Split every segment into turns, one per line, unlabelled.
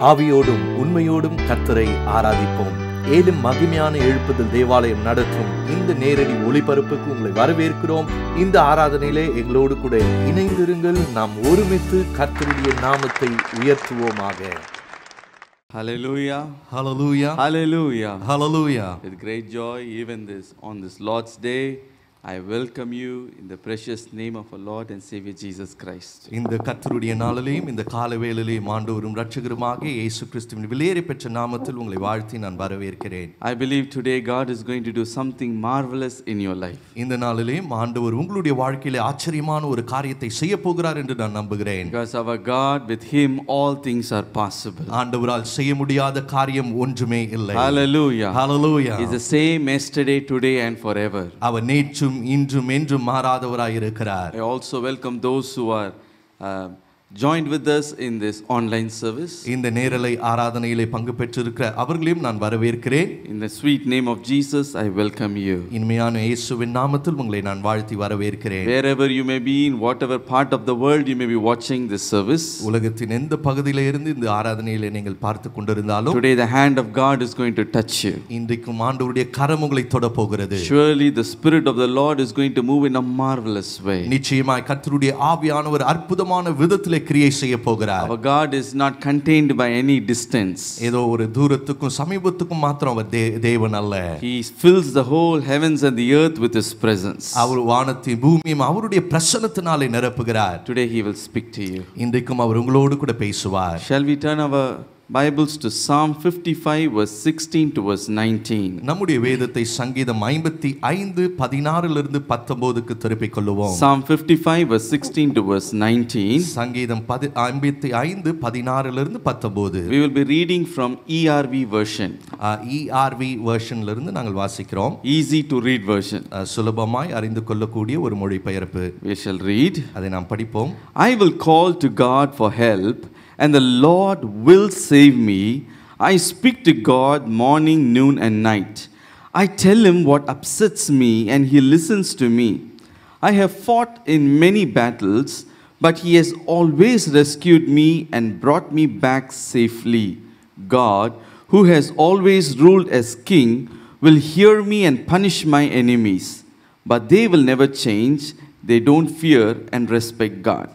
ஆவியோடும் உண்மையோடும் கர்த்தரை ஆராதிப்போம் ஏலும் மகிமையான எழுப்புதல் தேவாலயம் நடத்தும் இந்த நேரடி ஒளிபரப்புக்கு உங்களை வரவேற்கிறோம் இந்த ஆராதனையிலே எங்களோடு கூட இணைந்திருங்கள் நாம் ஒருமித்து கர்த்தருடைய நாமத்தை உயர்த்துவோமாக
Hallelujah.
Hallelujah.
Hallelujah.
Hallelujah.
With great joy, even this on this Lord's Day, I welcome you in the precious name of our Lord and Savior Jesus Christ.
இந்த கர்த்தருடைய நாளிலேயும் இந்த கால வேளையிலேயும் ஆண்டவரும் ரட்சகருமாக இயேசு கிறிஸ்துவின் விலையேறி பெற்ற நாமத்தில் உங்களை வாழ்த்தி நான் வரவேற்கிறேன்
I believe today God is going to do something marvelous in your life.
இந்த நாளிலேயும் ஆண்டவர் உங்களுடைய வாழ்க்கையிலே ஆச்சரியமான ஒரு காரியத்தை செய்ய போகிறார் என்று நான் நம்புகிறேன்
Because our God, with Him, all things are possible.
ஆண்டவரால் செய்ய முடியாத காரியம் ஒன்றுமே இல்லை
Hallelujah.
Hallelujah.
He's the same yesterday, today, and forever.
அவர் நேற்றும் இன்றும் என்றும் மாறாதவராய் இருக்கிறார்
I also welcome those who are uh, joined with us in this online service.
இந்த நேரலை ஆராதனையிலே பங்கு பெற்றிருக்கிற அவர்களையும் நான் வரவேற்கிறேன்
In the sweet name of Jesus, I welcome you.
இனிமையான இயேசுவின் நாமத்தில் உங்களை நான் வாழ்த்தி வரவேற்கிறேன்
Wherever you may be, in whatever part of the world you may be watching this service,
உலகத்தின் எந்த பகுதியில இருந்து இந்த ஆராதனையிலே நீங்கள் பார்த்து கொண்டிருந்தாலும்
today the hand of God is going to touch you.
இன்றைக்கும் ஆண்டவருடைய கரம் உங்களை தொட போகிறது
Surely the Spirit of the Lord is going to move in a marvelous way.
நிச்சயமாய் கர்த்தருடைய ஆவியானவர் அற்புதமான விதத்திலே கிரியை செய்ய போகிறார்
Our God is not contained by any distance.
ஏதோ ஒரு தூரத்துக்கும் சமீபத்துக்கும் மாத்திரம் அவர் தே- தேவன் அல்ல
He fills the whole heavens and the earth with His presence.
அவர் வானத்தையும் பூமியும் அவருடைய பிரசனத்தினாலே நிரப்புகிறார்
Today He will speak to you.
இன்றைக்கும் அவர் உங்களோடு கூட பேசுவார்
Shall we turn our Bibles to Psalm 55, verse 16 to verse 19?
நம்முடைய வேதத்தை சங்கீதம் ஐம்பத்தி ஐந்து பதினாறிலிருந்து பத்தொன்பதுக்கு திருப்பிக் கொள்ளுவோம்
Psalm 55, verse 16 to verse 19.
சங்கீதம் பதி ஐம்பத்தி ஐந்து பதினாறிலிருந்து பத்தொன்பது
We will be reading from ERV version,
ERV வெர்ஷன்ல இருந்து நாங்கள் வாசிக்கிறோம்
easy to read version.
அஹ், சுலபமாய் அறிந்து கொள்ளக்கூடிய ஒரு மொழிபெயர்ப்பு
We shall read
அதை நாம் படிப்போம்
I will call to God for help, and the Lord will save me. I speak to God morning, noon, and night. I tell him what upsets me, and he listens to me. I have fought in many battles, but he has always rescued me and brought me back safely. God, who has always ruled as king, will hear me and punish my enemies. But they will never change. They don't fear and respect God.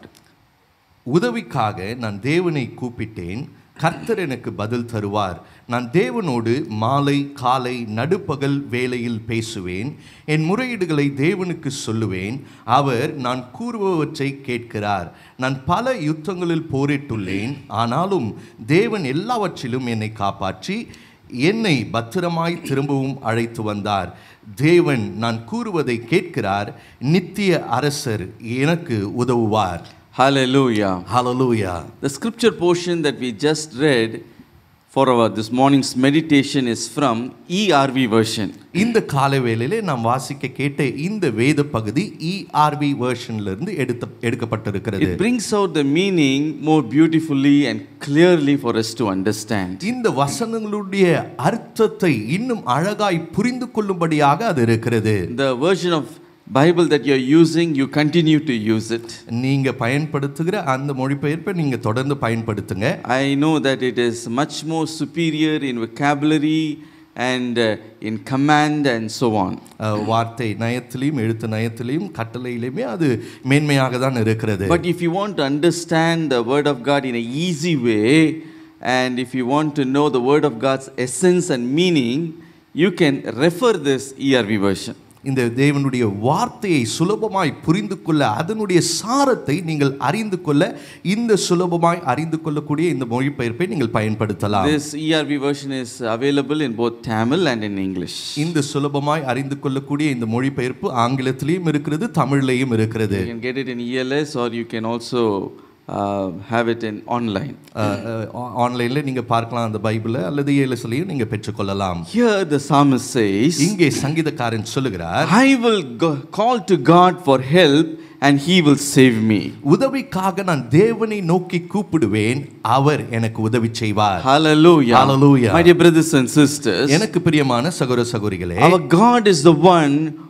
உதவிக்காக நான் தேவனை கூப்பிட்டேன் கர்த்தர் எனக்கு பதில் தருவார் நான் தேவனோடு மாலை காலை நடுப்பகல் வேளையில் பேசுவேன் என் முறையீடுகளை தேவனுக்கு சொல்லுவேன் அவர் நான் கூறுபவற்றை கேட்கிறார் நான் பல யுத்தங்களில் போரிட்டுள்ளேன் ஆனாலும் தேவன் எல்லாவற்றிலும் என்னை காப்பாற்றி என்னை பத்திரமாய் திரும்பவும் அழைத்து வந்தார் தேவன் நான் கூறுவதை கேட்கிறார் நித்திய அரசர் எனக்கு உதவுவார்
Hallelujah.
Hallelujah
The scripture portion that we just read for our this morning's meditation is from ERV version.
இந்த காலை வேளையிலே நாம் வாசிக்க கேட்ட இந்த வேத பகுதி இஆர்வி வெர்ஷன்ல இருந்து எடுத்த எடுக்கப்பட்டிருக்கிறது
It brings out the meaning more beautifully and clearly for us to understand.
இந்த வசனங்களுடைய அர்த்தத்தை இன்னும் அழகாய் புரிந்து கொள்ளும்படியாக அது இருக்கிறது
The version of Bible that you're using, you continue to use it.
நீங்க பயன்படுத்துகிற அந்த மொழிபெயர்ப்பை நீங்க தொடர்ந்து பயன்படுத்துங்க
I know that it is much more superior in vocabulary and uh, in command and so on.
அஹ், வார்த்தை நயத்திலையும் எழுத்து நயத்திலையும் கட்டளையிலுமே அது மேன்மையாக தான் இருக்கிறது
But if you want to understand the Word of God in a easy way, and if you want to know the Word of God's essence and meaning, you can refer this ERV version.
இந்த தேவனுடைய வார்த்தையை சுலபமாய் புரிந்து கொள்ள அதனுடைய சாரத்தை நீங்கள் அறிந்து கொள்ள இந்த சுலபமாய் அறிந்து கொள்ளக்கூடிய இந்த மொழிபெயர்ப்பை நீங்கள் பயன்படுத்தலாம்
This ERV version is available in both Tamil and in English.
இந்த சுலபமாய் அறிந்து கொள்ளக்கூடிய இந்த மொழிபெயர்ப்பு ஆங்கிலத்திலையும் இருக்கிறது தமிழ்லையும் இருக்கிறது
You can get it in ELS or you can also uh, have it in online.
ஆன்லைனில் நீங்கள் பார்க்கலாம் அந்த பைபிளை அல்லது ஏலசிலையும் நீங்கள் பெற்றுக்கொள்ளலாம்
Here the psalmist says,
இங்கே சங்கீதக்காரன் சொல்லுகிறார்
I will go, call to God for help and he will save me.
உதவிக்காக நான் தேவனை நோக்கி கூப்பிடுவேன் அவர் எனக்கு உதவி செய்வார்
Hallelujah.
Hallelujah.
My dear brothers and sisters,
எனக்கு பிரியமான சகோதர சகோதரிகளே
our God is the one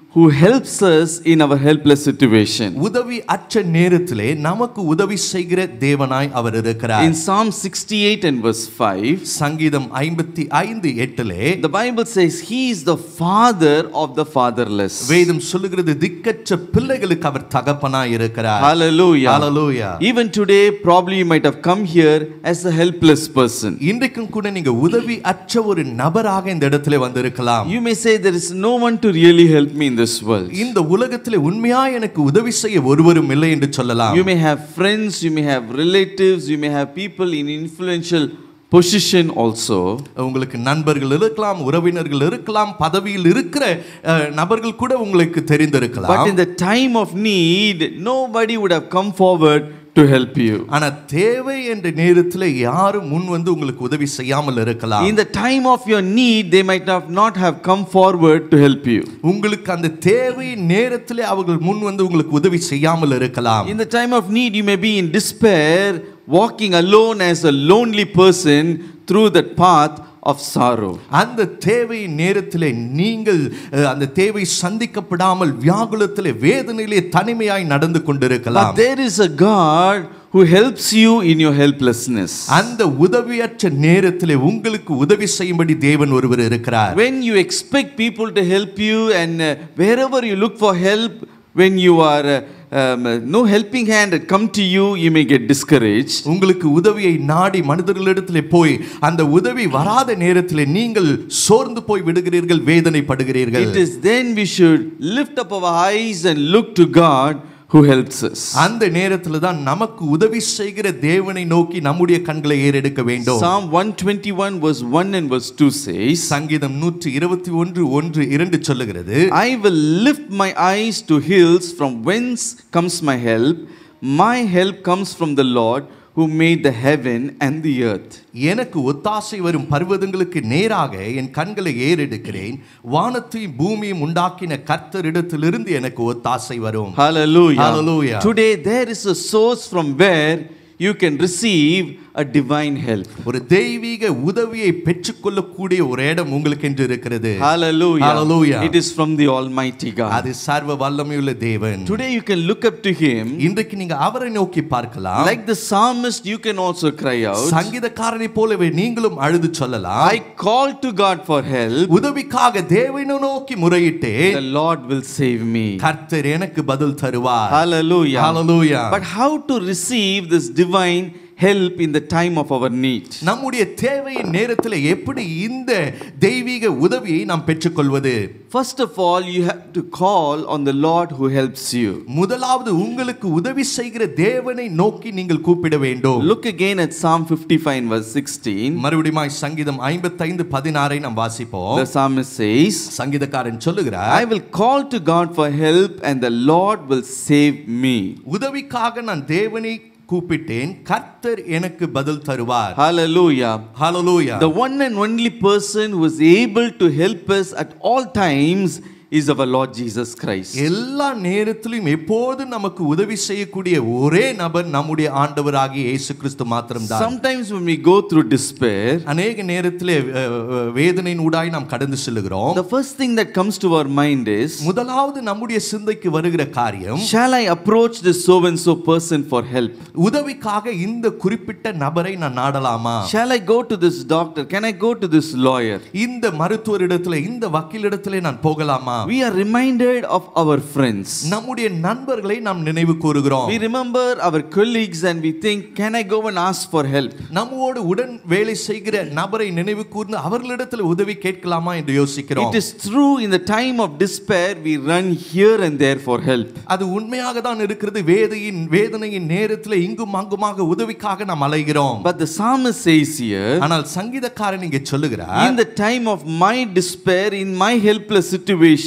who helps us in our helpless situation.
உதவி அற்ற நேரத்திலே நமக்கு உதவி செய்கிற தேவனாய் அவர் இருக்கிறார்
In Psalm 68 and verse 5,
சங்கீதம் ஐம்பத்தி ஐந்து எட்டிலே
the Bible says, He is the father of the fatherless.
வேதம் சொல்லுகிறது திக்கற்ற பிள்ளைகளுக்கு அவர் தகப்பனாய் இருக்கிறார்
Hallelujah.
Hallelujah.
Even today, probably you might have come here as a helpless person.
இன்றைக்கும் கூட நீங்க உதவி அற்ற ஒரு நபராக இந்த இடத்துல வந்திருக்கலாம்
You may say, There is no one to really help me in this world.
இந்த உலகத்திலே உண்மையா எனக்கு உதவி செய்ய ஒருவரும் இல்லை என்று சொல்லலாம்
You may have friends, you may have relatives, you may have people in influential position also.
உங்களுக்கு நண்பர்கள் இருக்கலாம் உறவினர்கள் இருக்கலாம் பதவியில் இருக்கிற அஹ், நபர்கள் கூட உங்களுக்கு தெரிந்திருக்கலாம்
But in the time of need, nobody would have come forward to help you.
ஆனா தேவை என்ற நேரத்தில் யாரும் முன் வந்து உங்களுக்கு உதவி செய்யாமல் இருக்கலாம்
In the time of your need, they might have not have come forward to help you.
உங்களுக்கு அந்த தேவை நேரத்திலே அவர்கள் முன் வந்து உங்களுக்கு உதவி செய்யாமல் இருக்கலாம்
In the time of need, you may be in despair, walking alone as a lonely person through that path of sorrow.
அந்த தேவை நேரத்திலே நீங்கள் அஹ், அந்த தேவை சந்திக்கப்படாமல் வியாகுலத்திலே வேதனையிலே தனிமையாய் நடந்து கொண்டிருக்கலாம்
But there is a God who helps you in your helplessness.
அந்த உதவியற்ற நேரத்திலே உங்களுக்கு உதவி செய்யும்படி தேவன் ஒருவர் இருக்கிறார்
When you expect people to help you, and uh, wherever you look for help, when you are uh, um, uh, no helping hand had come to you, you may get discouraged.
உங்களுக்கு உதவியை நாடி மனிதர்களிடத்திலே போய் அந்த உதவி வராத நேரத்திலே நீங்கள் சோர்ந்து போய் விடுகிறீர்கள் வேதனைப்படுகிறீர்கள்
It is then we should lift up our eyes and look to God who helps us.
அந்த நேரத்தில் தான் நமக்கு உதவி செய்கிற தேவனை நோக்கி நம்முடைய கண்களை ஏறெடுக்க வேண்டும்
Psalm 121 verse 1 and verse 2 says,
சங்கீதம் நூற்றி இருபத்தி ஒன்று ஒன்று இரண்டு சொல்லுகிறது
I will lift my eyes to hills from whence comes my help. My help comes from the Lord who made the heaven and the earth.
எனக்கு ஒத்தாசை வரும் பர்வதங்களுக்கு நேராக என் கண்களை ஏறெடுக்கிறேன் வானத்தையும் பூமியும் உண்டாக்கின கர்த்தரிடத்திலிருந்து எனக்கு ஒத்தாசை வரும்
Hallelujah.
Hallelujah.
Today there is a source from where you can receive a divine help.
ஒரு தெய்வீக உதவியை பெற்றுக்கொள்ளக்கூடிய ஒரு இடம் உங்களுக்கு என்று இருக்கிறது
Hallelujah.
Hallelujah.
It is from the Almighty God.
அது சர்வ வல்லமையுள்ள தேவன்
Today you can look up to Him.
இன்றைக்கு நீங்க அவரை நோக்கி பார்க்கலாம்
Like the psalmist, you can also cry out,
சங்கீதக்காரனை போலவே நீங்களும் அழுது சொல்லலாம்
I call to God for help.
உதவிக்காக தேவனை நோக்கி முறையிட்டேன்
The Lord will save me.
கர்த்தர் எனக்கு பதில் தருவார்
Hallelujah.
Hallelujah.
But how to receive this divine help in the time of our need?
நம்முடைய தேவையின் நேரத்தில் எப்படி இந்த தெய்வீக உதவியை நாம் பெற்றுக்கொள்வது
First of all, you have to call on the Lord who helps you.
முதலாவது உங்களுக்கு உதவி செய்கிற தேவனை நோக்கி நீங்கள் கூப்பிட வேண்டும்
Look again at Psalm 55 and verse 16.
மறுபடியும் சங்கீதம் ஐம்பத்தைந்து பதினாறை நாம் வாசிப்போம்
The psalmist says,
சங்கீதக்காரன் சொல்லுகிறார்
I will call to God for help, and the Lord will save me.
உதவிக்காக நான் தேவனை கூப்பிட்டேன் கர்த்தர் எனக்கு பதில் தருவார்
Hallelujah.
Hallelujah
The one and only person who is able to help us at all times is our Lord Jesus Christ.
எல்லா நேரத்திலும் எப்போதும் நமக்கு உதவி செய்யக்கூடிய ஒரே நபர் நம்முடைய ஆண்டவராகிய இயேசு கிறிஸ்து மாத்திரம்தான்
Sometimes when we go through despair,
அநேக நேரத்திலே அஹ், அஹ், வேதனையின் ஊடாய் நாம் கடந்து செல்லுகிறோம்
the first thing that comes to our mind is,
முதலாவது நம்முடைய சிந்தைக்கு வருகிற காரியம்
Shall I approach this so and so person for help?
உதவிக்காக இந்த குறிப்பிட்ட நபரை நான் நாடலாமா
Shall I go to this doctor? Can I go to this lawyer?
இந்த மருத்துவரிடத்துல இந்த வக்கீலிடத்திலே நான் போகலாமா
We are reminded of our friends.
நம்முடைய நண்பர்களை நாம் நினைவு கூறுகிறோம்
We remember our colleagues and we think, Can I go and ask for help?
நம்மோடு உடன் வேலை செய்கிற நபரை நினைவு கூர்ந்து அவர்களிடத்தில் உதவி கேட்கலாமா என்று யோசிக்கிறோம்
It is true in the time of despair, we run here and there for help.
அது உண்மையாக தான் இருக்கிறது வேதையின் வேதனையின் நேரத்தில் இங்கும் அங்குமாக உதவிக்காக நாம் அலைகிறோம்
But the psalmist says here,
ஆனால் சங்கீதக்காரன் இங்கே சொல்லுகிறார்
In the time of my despair, in my helpless situation,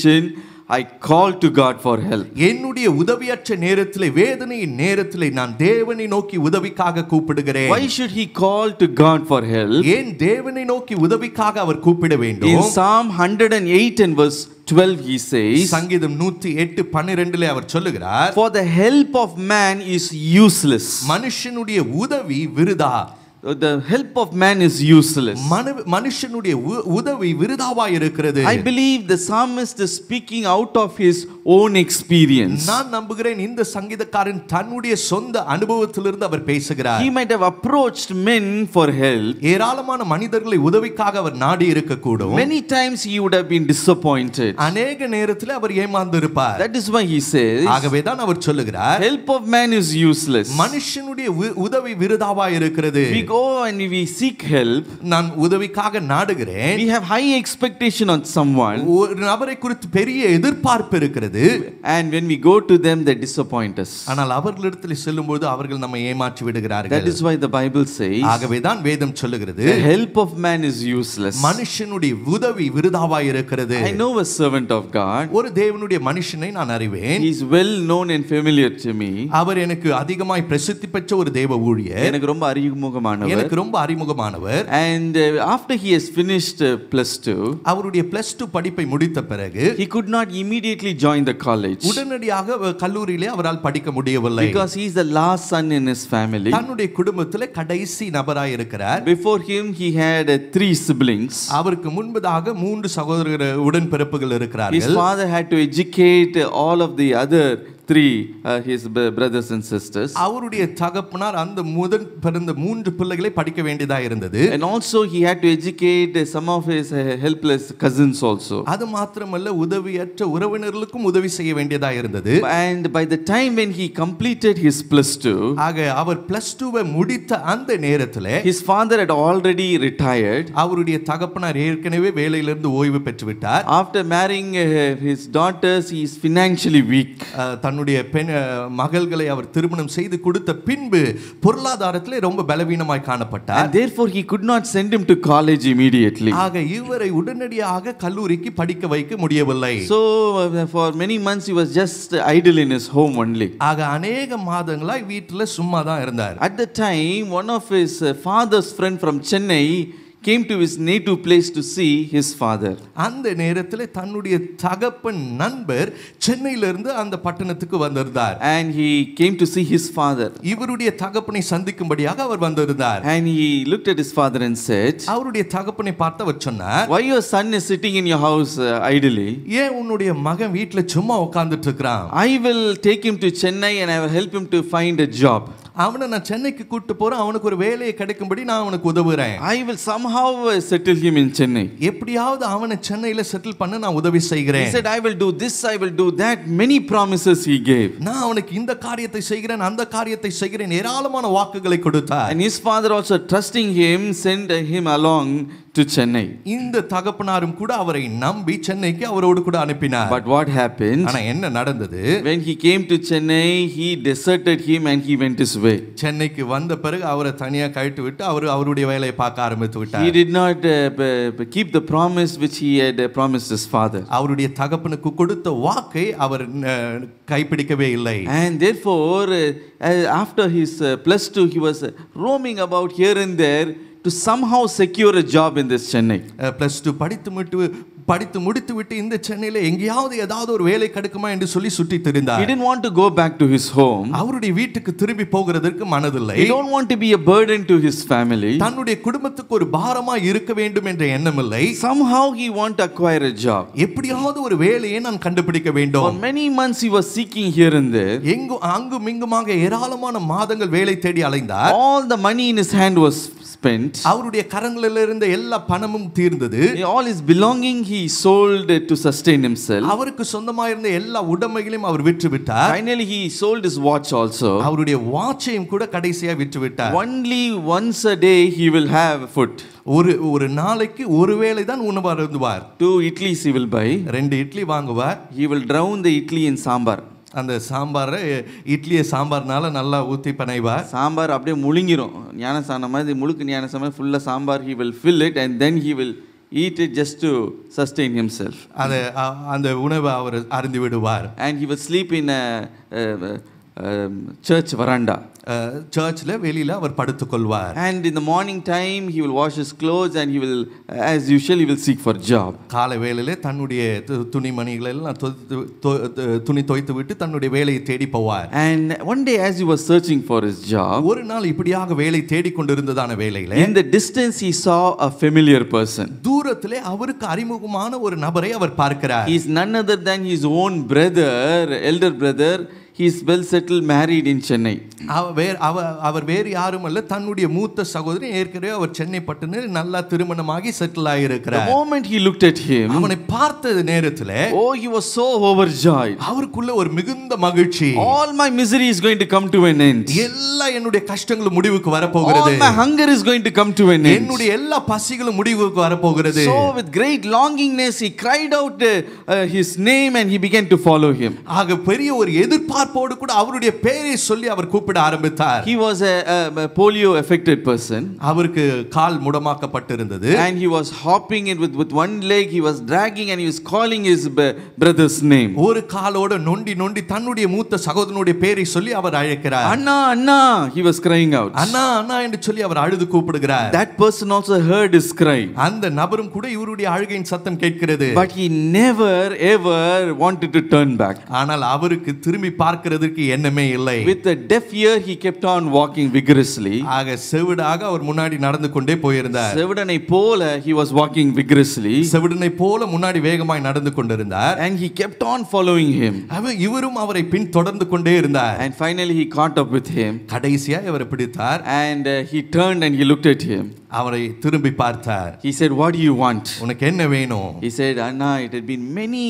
I call to God for help.
என்னுடைய உதவியற்ற நேரத்திலே வேதனையின் நேரத்திலே நான் தேவனை நோக்கி உதவிக்காக கூப்பிடுகிறேன்
Why should he call to God for help?
ஏன் தேவனை நோக்கி உதவிக்காக அவர் கூப்பிட
In
வேண்டும்
Psalm 108 and verse 12, he says,
சங்கீதம் நூத்தி எட்டு பன்னிரெண்டுல அவர் சொல்லுகிறார்
For the help of man is useless.
மனுஷனுடைய உதவி விருதா
the help of man is useless.
மனு- மனுஷனுடைய உ- உதவி விருதாவாய் இருக்கிறது
I believe the psalmist is speaking out of his own experience.
நான் நம்புகிறேன் இந்த சங்கீதக்காரன் தன்னுடைய சொந்த அனுபவத்திலிருந்து அவர் பேசுகிறார்
He might have approached men for help.
ஏராளமான மனிதர்களை உதவிக்காக அவர் நாடி இருக்கக்கூடும்
Many times he would have been disappointed.
அநேக நேரத்தில் அவர் ஏமாந்து இருப்பார்
That is why he says,
ஆகவே தான் அவர் சொல்லுகிறார்
help of man is useless.
மனுஷனுடைய உ- உதவி விருதாவா இருக்கிறது
We go and we seek help.
நான் உதவிக்காக நாடுகிறேன்
We have high expectation on someone.
ஒரு நபரை குறித்து பெரிய எதிர்பார்ப்பு இருக்கிறது
And when we go to them, they disappoint us.
ஆனால் அவர்களிடத்தில் செல்லும்போது அவர்கள் நம்மை ஏமாற்றி
That
விடுகிறார்கள்
is why the Bible says,
ஆகவே தான் வேதம் சொல்லுகிறது
the help of man is useless.
மனுஷனுடைய உதவி விருதாவாய் இருக்கிறது
I know a servant of God.
ஒரு தேவனுடைய மனுஷனை நான் அறிவேன்
He is well known and familiar to me.
அவர் எனக்கு அதிகமாய் பிரசித்தி பெற்ற ஒரு தேவ ஊழியர்
எனக்கு ரொம்ப அறிமுகமானவர்
எனக்கு ரொம்ப அறிமுகமானவர்
and uh, after he has finished uh, plus 2
அவருடைய பிளஸ் டூ படிப்பை முடித்த பிறகு
he could not immediately join the college
உடனடியாக அவ- கல்லூரியிலே அவரால் படிக்க முடியவில்லை
because he is the last son in his family
தன்னுடைய குடும்பத்திலே கடைசி நபராய் இருக்கிறார்
before him he had uh, three siblings
அவருக்கு முன்பதாக மூன்று சகோதர உடன்பிறப்புகள்
his
இருக்கிறார்கள்
father had to educate all of the other three uh, his b- brothers and sisters
அவருடைய தகப்பனார் அந்த முதல் பிறந்த மூன்று பிள்ளைகளை படிக்க வேண்டியதா இருந்தது
and also he had to educate uh, some of his uh, helpless cousins also
அது மாத்திரமல்ல உதவியற்ற உறவினர்களுக்கும் உதவி செய்ய வேண்டியதா இருந்தது
and by the time when he completed his plus 2
ஆக அவர் பிளஸ் டூவை முடித்த அந்த நேரத்தில்
his father had already retired
அவருடைய தகப்பனார் ஏற்கனவே வேலையிலிருந்து ஓய்வு பெற்று விட்டார்
after marrying uh, his daughters he is financially weak
அஹ், தன்னுடைய பெண் அஹ், மகள்களை அவர் திருமணம் செய்து கொடுத்த பின்பு பொருளாதாரத்திலே ரொம்ப பலவீனமாய் காணப்பட்டார்
and therefore he could not send him to college immediately
ஆக இவரை உடனடியாக கல்லூரிக்கு படிக்க வைக்க முடியவில்லை
so uh, for many months he was just idle in his home only
ஆக அநேக மாதங்களாய் வீட்டுல சும்மா தான் இருந்தார்
at the time one of his uh, father's friend from chennai came to his native place to see his father
அந்த நேரத்தில் தன்னுடைய தகப்பன் நண்பர் சென்னையிலிருந்து அந்த பட்டணத்துக்கு வந்திருந்தார்
and he came to see his father
இவருடைய தகப்பனை சந்திக்கும்படியாக அவர் வந்திருந்தார்
and he looked at his father and said
அவருடைய தகப்பனை பார்த்து அவர் சொன்னார்
why your son is sitting in your house uh, idly
ஏன் உன்னுடைய மகன் வீட்டுல சும்மா உட்கார்ந்துட்டு இருக்கிறான்
I will take him to Chennai and I will help him to find a job.
அவனை நான் சென்னைக்கு கூட்டு போறேன் அவனுக்கு ஒரு வேலையை கிடைக்கும்படி நான் அவனுக்கு உதவுறேன்
I will somehow uh, settle him in Chennai.
எப்படியாவது அவனை சென்னையில செட்டில் பண்ண நான் உதவி
He
செய்கிறேன்
said, I will do this, I will do that. Many promises he gave.
நான் அவனுக்கு இந்த காரியத்தை செய்கிறேன் அந்த காரியத்தை செய்கிறேன் ஏராளமான வாக்குகளை கொடுத்தார்
And his father also trusting him sent him along to Chennai.
இந்த தகப்பனாரும் கூட அவரை நம்பி சென்னைக்கு அவரோடு கூட அனுப்பினார்
But what happened?
ஆனா என்ன நடந்தது
When he came to Chennai, he deserted him and he went his way.
சென்னைக்கு வந்த பிறகு அவரை தனியா கழட்டி விட்டு அவர் அவருடைய வேலையை பார்க்க ஆரம்பித்து
He
விட்டார்
did not uh, b- b- keep the promise which he had uh, promised his father.
அவருடைய தகப்பனுக்கு கொடுத்த வாக்கை அவர் அஹ், கைப்பிடிக்கவே இல்லை
And therefore, uh, uh, after his uh, plus two, he was uh, roaming about here and there to somehow secure a job in this Chennai.
Plus two படித்து விட்டு படித்து முடித்து விட்டு இந்த சென்னையில எங்கேயாவது ஏதாவது ஒரு வேலை கிடைக்குமா என்று சொல்லி சுற்றி
He
திரிந்தார்
didn't want to go back to his home.
அவருடைய வீட்டுக்கு திரும்பி போகிறதற்கு மனதில்லை
He don't want to be a burden to his family.
தன்னுடைய குடும்பத்துக்கு ஒரு பாரமா இருக்க வேண்டும் என்ற எண்ணம் இல்லை
Somehow he want to acquire a job.
எப்படியாவது ஒரு வேலையை நான் கண்டுபிடிக்க
For
வேண்டும்
many months he was seeking here and there.
எங்கும் அங்கும் இங்குமாக ஏராளமான மாதங்கள் வேலை தேடி அலைந்தார்
All the money in his hand was spent.
அவருடைய கரங்களில் இருந்த எல்லா பணமும் தீர்ந்தது
All his belonging he sold to sustain himself.
அவருக்கு சொந்தமா இருந்த எல்லா உடைமைகளையும் அவர் விற்று விட்டார்
Finally, he sold his watch also.
அவருடைய வாட்சையும் கூட கடைசியா விற்று விட்டார்
Only once a day he will have food.
ஒரு ஒரு நாளைக்கு ஒரு வேளை தான் உணவு அருந்துவார்
Two idlis he will buy.
ரெண்டு இட்லி வாங்குவார்
He will drown the idli in sambar.
அந்த சாம்பாரை இட்லியை சாம்பார்னால நல்லா ஊற்றி பனைவார்
சாம்பார் அப்படியே முழுங்கிரும் ஞானசானம் மாதிரி முழுக்கு ஞானசானம் மாதிரி ஃபுல்லாக sambar he will fill it and then he will eat it just to sustain himself.
அதை அ- அந்த உணவை அவர் அருந்தி விடுவார்
And he will sleep in a, a, um, church veranda.
சர்ச்சில் வெளியில அவர் படுத்துக்கொள்வார்
And in the morning time, he will wash his clothes and he will, as usual, he will seek for job.
காலை வேளையிலே தன்னுடைய து- துணிமணிகளை எல்லாம் தொ- தொ- தொ- துணி துவைத்து விட்டு தன்னுடைய வேலையை தேடி போவார்
And one day, as he was searching for his job,
ஒரு நாள் இப்படியாக வேலை தேடிக்கொண்டிருந்ததான வேலையில
in the distance he saw a familiar person.
தூரத்திலே அவருக்கு அறிமுகமான ஒரு நபரை அவர் பார்க்கிறார்
He is none other than his own brother, elder brother. He is well settled, married in Chennai.
அவர் வேறு அவர் அவர் வேறு யாரும் அல்ல தன்னுடைய மூத்த சகோதரி ஏற்கனவே அவர் சென்னை பட்டுன்னு நல்லா திருமணமாகி செட்டில்
The
ஆகியிருக்கிறார்
moment he looked at him,
அவனை பார்த்த நேரத்துல
oh, he was so overjoyed.
அவருக்குள்ள ஒரு மிகுந்த மகிழ்ச்சி
All my misery is going to come to an end.
எல்லா என்னுடைய கஷ்டங்களும் முடிவுக்கு வரப்போகிறது
All my hunger is going to come to an end.
என்னுடைய எல்லா பசிகளும் முடிவுக்கு வரப்போகிறது
So, with great longingness, he cried out uh, uh, his name and he began to follow him.
ஆக பெரிய ஒரு எதிர்பார்ப்போடு கூட அவருடைய பெயரை சொல்லி அவர் கூப்பிட ஆரம்பித்தார்
He was a, a, a polio affected person
அவருக்கு கால் முடமாக்கப்பட்டிருந்தது
and he was hopping it with, with one leg, he was dragging and he was calling his b- brother's name.
ஒரு காலோட நொண்டி நொண்டி தன்னுடைய மூத்த சகோதரனுடைய பெயரை சொல்லி அவர் அழைக்கிறார்
Anna, Anna, he was crying out.
அண்ணா அண்ணா என்று சொல்லி அவர் அழுது கூப்பிடுகிறார்
That person also heard his cry.
அந்த நபரும் கூட இவருடைய அழுகையின் சத்தம் கேட்கிறது
But he never ever wanted to turn back.
ஆனால் அவருக்கு திரும்பி பார்க்கிறதுக்கு எண்ணமே இல்லை
With a deaf ear, he kept on walking vigorously.
ஆக செவிடாக அவர் முன்னாடி நடந்து கொண்டே போயிருந்தார்
செவிடனை போல he was walking vigorously
செவிடனை போல முன்னாடி வேகமாய் நடந்து கொண்டிருந்தார்
and he kept on following him.
அவர் இவரும் அவரை பின் தொடர்ந்து கொண்டே இருந்தார்
And finally he caught up with him
கடைசியா இவரை பிடித்தார்
and uh, he turned and he looked at him.
அவரை திரும்பி பார்த்தார்
He said, What do you want?
உனக்கு என்ன வேணும்
He said, Anna, it had been many,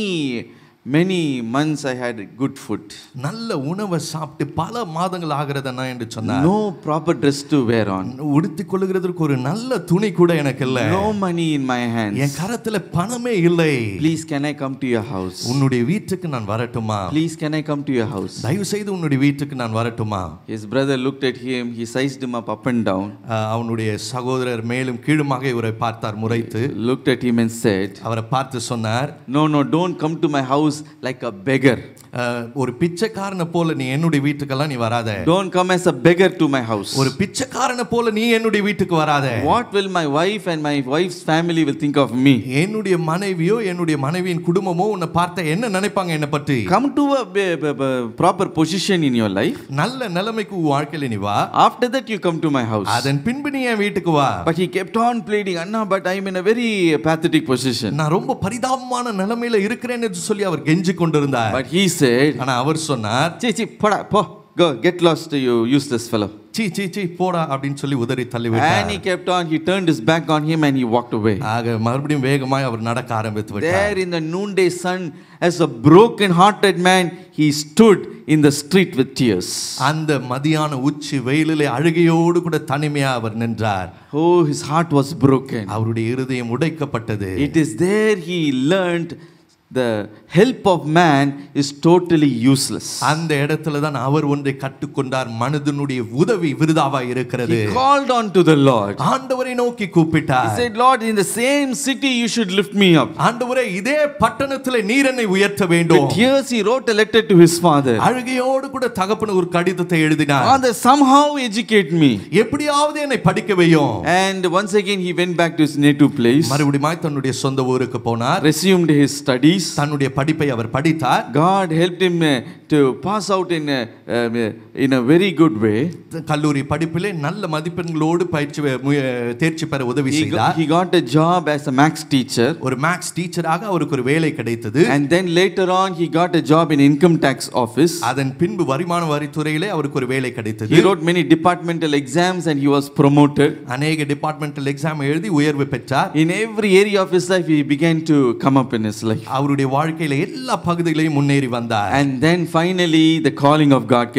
many months I had good food.
நல்ல உணவை சாப்பிட்டு பல மாதங்கள் ஆகிறதண்ணா என்று சொன்னார்
No proper dress to wear on.
உடுத்திக் கொள்ளுகிறதற்கு ஒரு நல்ல துணி கூட எனக்கு இல்ல
No money in my
N
hands.
கரத்துல பணமே இல்லை
Please, can I come to your house?
உன்னுடைய வீட்டுக்கு நான் வரட்டுமா
Please, can I come to your house?
தயவு செய்து உன்னுடைய வீட்டுக்கு நான் வரட்டுமா
His brother looked at him, he sized him up up and down,
அஹ் அவனுடைய சகோதரர் மேலும் கீழுமாக இவரை பார்த்தார் முறைத்து
looked at him and said,
அவரை பார்த்து சொன்னார்
No, no, don't come to my house like a beggar.
அஹ், ஒரு பிச்சைக்காரனை போல நீ என்னுடைய வீட்டுக்கெல்லாம் நீ வராத
Don't come as a beggar to my house.
ஒரு பிச்சைக்காரனை போல நீ என்னுடைய வீட்டுக்கு வராத
What will my wife and my wife's family will think of me?
என்னுடைய மனைவியோ என்னுடைய மனைவியின் குடும்பமோ உன்னை பார்த்த என்ன நினைப்பாங்க என்னை பற்றி
Come to a b- b- b- proper position in your life.
நல்ல நிலைமைக்கு உன் வாழ்க்கையில நீ வா
After that, you come to my house.
அதன் பின்பு நீ என் வீட்டுக்கு வா
But he kept on pleading, Anna, but I'm in a very pathetic position.
நான் ரொம்ப பரிதாபமான நிலைமையில இருக்கிறேன் என்று சொல்லி அவர் கெஞ்சி கொண்டிருந்தார்
But he said,
ஆனா அவர் சொன்னார்
Chi, chi, poda, po, go, get lost, you useless fellow.
சீ சீ சீ போடா அப்படின்னு சொல்லி உதறி தள்ளி
And
விட்டார்
he kept on, he turned his back on him and he walked away.
ஆக மறுபடியும் வேகமாய் அவர் நடக்க ஆரம்பித்து விட்டார்
There in the noonday sun, as a broken hearted man, he stood in the street with tears.
அந்த மதியான உச்சி வெயிலிலே அழுகையோடு கூட தனிமையா அவர் நின்றார்
Oh, his heart was broken.
அவருடைய இருதயம் உடைக்கப்பட்டது
It is there he learned the help of man is totally useless.
அந்த இடத்துல தான் அவர் ஒன்றை கற்றுக்கொண்டார் மனிதனுடைய உதவி விருதாவாய் இருக்கிறது
He called on to the Lord.
ஆண்டவரை நோக்கி
He
கூப்பிட்டார்
said, Lord, in the same city you should lift me up.
ஆண்டவரே இதே பட்டணத்திலே நீர் என்னை உயர்த்த வேண்டும்
With tears he wrote a letter to his father.
அழுகையோடு கூட தகப்பன ஒரு கடிதத்தை எழுதினார்
Father, somehow educate me.
எப்படியாவது என்னை படிக்க வையும்
And once again he went back to his native place,
மறுபடியும் தன்னுடைய சொந்த ஊருக்கு போனார்
resumed his studies.
தன்னுடைய படிப்பை அவர் படித்தார்
God helped him uh, to pass out in a, um, uh, in a very good way.
கல்லூரி படிப்பிலே நல்ல மதிப்பெண்களோடு பயிற்சி முய- தேர்ச்சி பெற உதவி
He got,
செய்தார்
he got a job as a max teacher.
ஒரு மேக்ஸ் டீச்சராக அவருக்கு ஒரு வேலை கிடைத்தது
And then later on, he got a job in income tax office.
அதன் பின்பு வருமான வரித்துறையிலே அவருக்கு ஒரு வேலை கிடைத்தது
He wrote many departmental exams and he was promoted.
அநேக டிபார்ட்மெண்டல் எக்ஸாம் எழுதி உயர்வு பெற்றார்
In every area of his life, he began to come up in his life.
அவருடைய வாழ்க்கையில எல்லா பகுதிகளையும் முன்னேறி வந்தார்
And then finally, the calling of God came upon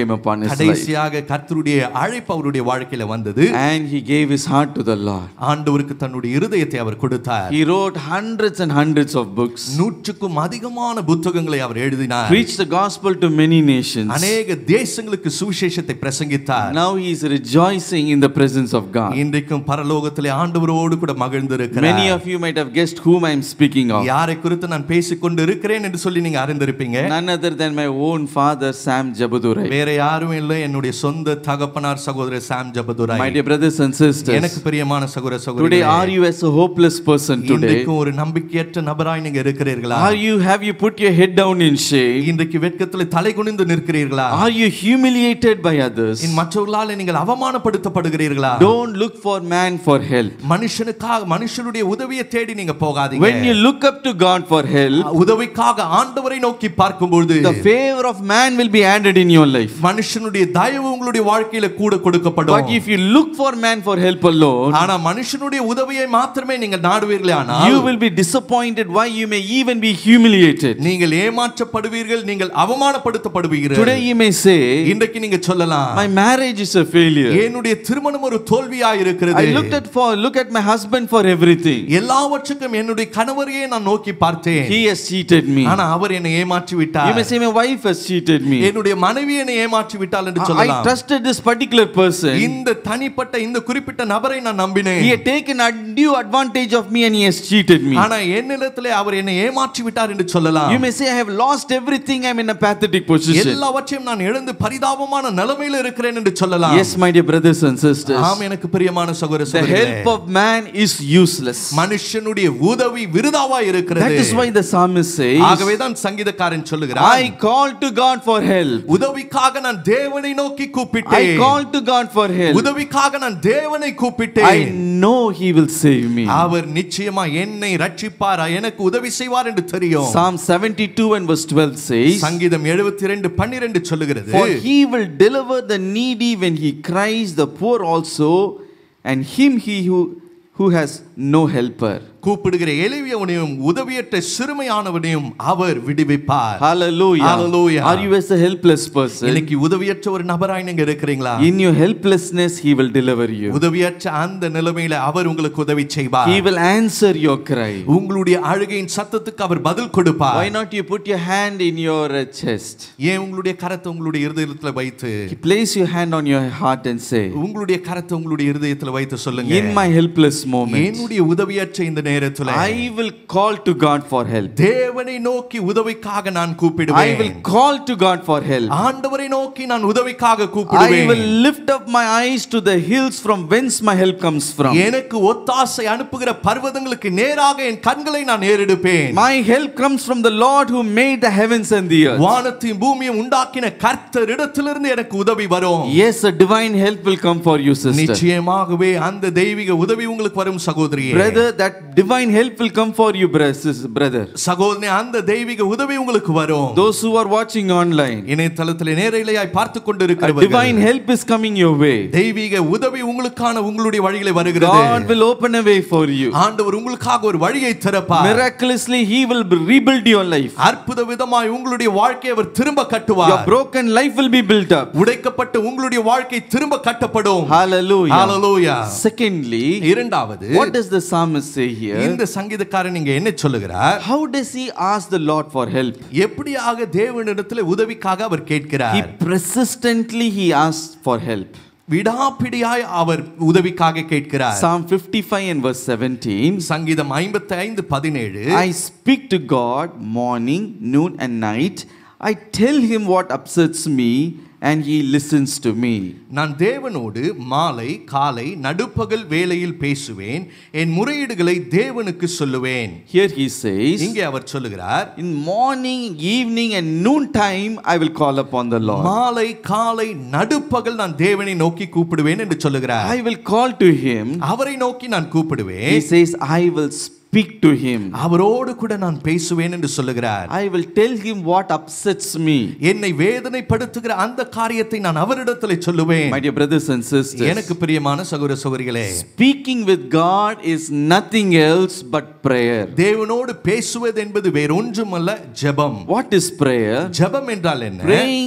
his life.
கடைசியாக கர்த்தருடைய அழைப்பு அவருடைய வாழ்க்கையில வந்தது
And he gave his heart to the Lord.
ஆண்டவருக்கு தன்னுடைய இருதயத்தை அவர் கொடுத்தார்
He wrote hundreds and hundreds of books,
நூற்றுக்கும் அதிகமான புத்தகங்களை அவர் எழுதினார்
preached the gospel to many nations.
அநேக தேசங்களுக்கு சுவிசேஷத்தை பிரசங்கித்தார்
Now he is rejoicing in the presence of God.
இன்றைக்கும் பரலோகத்திலே ஆண்டவரோடு கூட மகிழ்ந்திருக்கிறார்
Many of you might have guessed whom I am speaking of.
யாரை குறித்து நான் பேசிக்கொண்டு இருக்கிறேன் என்று சொல்லி நீங்க அறிந்திருப்பீங்க
None other than my own father, Sam Jabadurai.
வேற யாரும் இல்லை என்னுடைய சொந்த தகப்பனார் சகோதரர் சாம்
My
ஜபதுராய்
dear brothers and sisters,
எனக்கு பிரியமான சகோதர
today
சகோதரி
are you as a hopeless person today?
இன்றைக்கும் ஒரு நம்பிக்கையற்ற நபராய் நீங்க இருக்கிறீர்களா
Are you have you put your head down in shame?
இன்றைக்கு வெட்கத்தில் தலை குனிந்து நிற்கிறீர்களா
Are you humiliated by others?
இன் மற்றவர்களால் நீங்கள் அவமானப்படுத்தப்படுகிறீர்களா
Don't look for man for help.
மனுஷனுக்காக மனுஷனுடைய உதவியை தேடி நீங்க போகாதீங்க
When you look up to God for help,
உதவிக்காக ஆண்டவரை நோக்கி பார்க்கும்பொழுது
the favor of man will be added in your life.
மனுஷனுடைய தயவு உங்களுடைய வாழ்க்கையில கூட கொடுக்கப்படும்
But if you look for man for help alone,
ஆனா மனுஷனுடைய உதவியை மாத்திரமே நீங்கள் நாடுவீர்களே ஆனால்
you will be disappointed. Why you may even be humiliated.
நீங்கள் ஏமாற்றப்படுவீர்கள் நீங்கள் அவமானப்படுத்தப்படுவீர்கள்
Today you may say,
இன்றைக்கு நீங்க சொல்லலாம்
my marriage is a failure.
என்னுடைய திருமணம் ஒரு தோல்வியா இருக்கிறது
I looked at for look at my husband for everything.
எல்லாவற்றுக்கும் என்னுடைய கணவரையே நான் நோக்கி பார்த்தேன்
He has cheated me.
ஆனா அவர் என்னை ஏமாற்றி
You
விட்டார்
may say my wife has cheated me.
என்னுடைய மனைவி என்னை ஏமாற்றி விட்டாள் என்று
I
சொல்லலாம்
trusted this particular person.
இந்த தனிப்பட்ட இந்த குறிப்பிட்ட நபரை நான் நம்பினேன்
He had taken undue advantage of me and he has cheated me.
ஆனா என்னிடத்திலே அவர் என்னை ஏமாற்றி விட்டார் என்று சொல்லலாம்
You may say I have lost everything. I'm in a pathetic position.
எல்லாவற்றையும் நான் இழந்து பரிதாபமான நிலைமையில இருக்கிறேன் என்று சொல்லலாம்
Yes, my dear brothers and sisters.
ஆம் எனக்கு பிரியமான சகோதர
The
சகோதரிகளே.
help of man is useless.
மனுஷனுடைய உதவி விருதாவா
That
இருக்கிறது
is why the psalmist says,
ஆகவேதான் சங்கீதக்காரன் சொல்லுகிறார்
I called to God for help.
உதவிக்காக நான் தேவனை நோக்கி
I
கூப்பிட்டேன்
called to God for help.
உதவிக்காக நான் தேவனை
I
கூப்பிட்டேன்
know He will save me.
அவர் நிச்சயமா என்னை ரட்சிப்பார் எனக்கு உதவி செய்வார் என்று தெரியும்
Psalm 72 and verse 12 says,
சங்கீதம் 72 12 சொல்லுகிறது
For he will deliver the needy when he cries, the poor also, and him he who, who has no helper.
கூப்பிடுகிற எளியவனையும் உதவியற்ற சிறுமையானவனையும் அவர் விடுவிப்பார்
Hallelujah.
Hallelujah.
Are you as a helpless person?
இன்னைக்கு உதவியற்ற ஒரு நபராய் நீங்க இருக்கிறீங்களா
In your helplessness, he will deliver you.
உதவியற்ற அந்த நிலைமையில அவர் உங்களுக்கு உதவி செய்வார்
He will answer your cry.
உங்களுடைய அழுகையின் சத்தத்துக்கு அவர் பதில் கொடுப்பார்
Why not you put your hand in your uh, chest?
ஏன் உங்களுடைய கரத்தை உங்களுடைய இருதயத்துல வைத்து
Place your hand on your heart and say,
உங்களுடைய கரத்தை உங்களுடைய இருதயத்துல வைத்து சொல்லுங்க
In my helpless moment,
என்னுடைய உதவியற்ற இந்த நேரத்துல
I will call to God for help.
தேவனை நோக்கி உதவிக்காக நான்
I
கூப்பிடுவேன்
will call to God for help.
ஆண்டவரை நோக்கி நான் உதவிக்காக
I will
கூப்பிடுவேன்
lift up my eyes to the hills from whence my help comes from.
எனக்கு ஒத்தாசை அனுப்புகிற பர்வதங்களுக்கு நேராக என் கண்களை நான் ஏறெடுப்பேன்
My help comes from the Lord who made the heavens and the earth.
வானத்தையும் பூமியும் உண்டாக்கின கர்த்தர் இடத்திலிருந்து எனக்கு உதவி வரும்
Yes, a divine help will come for you, sister.
நிச்சயமாகவே அந்த தெய்வீக உதவி உங்களுக்கு வரும் சகோதரியே
Brother, that divine help will come for you, bro- sis- brother.
சகோதரி அந்த தெய்வீக உதவி உங்களுக்கு வரும்
Those who are watching online,
இணையதளத்தில் நேரலையாய் பார்த்து
a
கொண்டிருக்கிறவர்கள்
divine help is coming your way.
தெய்வீக உதவி உங்களுக்கான உங்களுடைய வழிகளை வருகிறது
God will open a way for you.
ஆண்டவர் உங்களுக்காக ஒரு வழியை திறப்பார்
Miraculously, He will rebuild your life.
அற்புத விதமாய் உங்களுடைய வாழ்க்கையை அவர் திரும்ப
Your
கட்டுவார்
broken life will be built up.
உடைக்கப்பட்ட உங்களுடைய வாழ்க்கை திரும்ப கட்டப்படும்
Hallelujah.
Hallelujah.
Secondly,
இரண்டாவது
what does the psalmist say here?
இந்த சங்கீதக்காரன் இங்க என்ன சொல்லுகிறார்
How does he ask the Lord for help?
எப்படியாக தேவனிடத்தில் உதவிக்காக அவர்
He
கேட்கிறார்
persistently he asks for help.
விடாப்பிடியாய் அவர் உதவிக்காக கேட்கிறார்
Psalm 55 and verse 17.
சங்கீதம் ஐம்பத்தி ஐந்து பதினேழு
I speak to God morning, noon, and night. I tell him what upsets me, and he listens to me.
நான் தேவனோடு மாலை காலை நடுப்பகல் வேளையில் பேசுவேன் என் முறையீடுகளை தேவனுக்கு சொல்லுவேன்
Here he says,
இங்கே அவர் சொல்லுகிறார்
In morning, evening, and noon time, I will call upon the Lord.
மாலை காலை நடுப்பகல் நான் தேவனை நோக்கி கூப்பிடுவேன் என்று சொல்லுகிறார்
I will call to him.
அவரை நோக்கி நான்
He
கூப்பிடுவேன்
says, I will speak to him.
அவரோடு கூட நான் பேசுவேன் என்று சொல்லுகிறார்
I will tell him what upsets me.
என்னை வேதனைப்படுத்துகிற அந்த காரியத்தை நான் அவரிடத்தில் சொல்லுவேன்
My dear brothers and sisters,
எனக்கு பிரியமான சகோதர சகோதரிகளே
speaking with God is nothing else but prayer.
தேவனோடு பேசுவது என்பது வேறொன்றுமல்ல ஜெபம்
What is prayer?
ஜெபம் என்றால் என்ன
Praying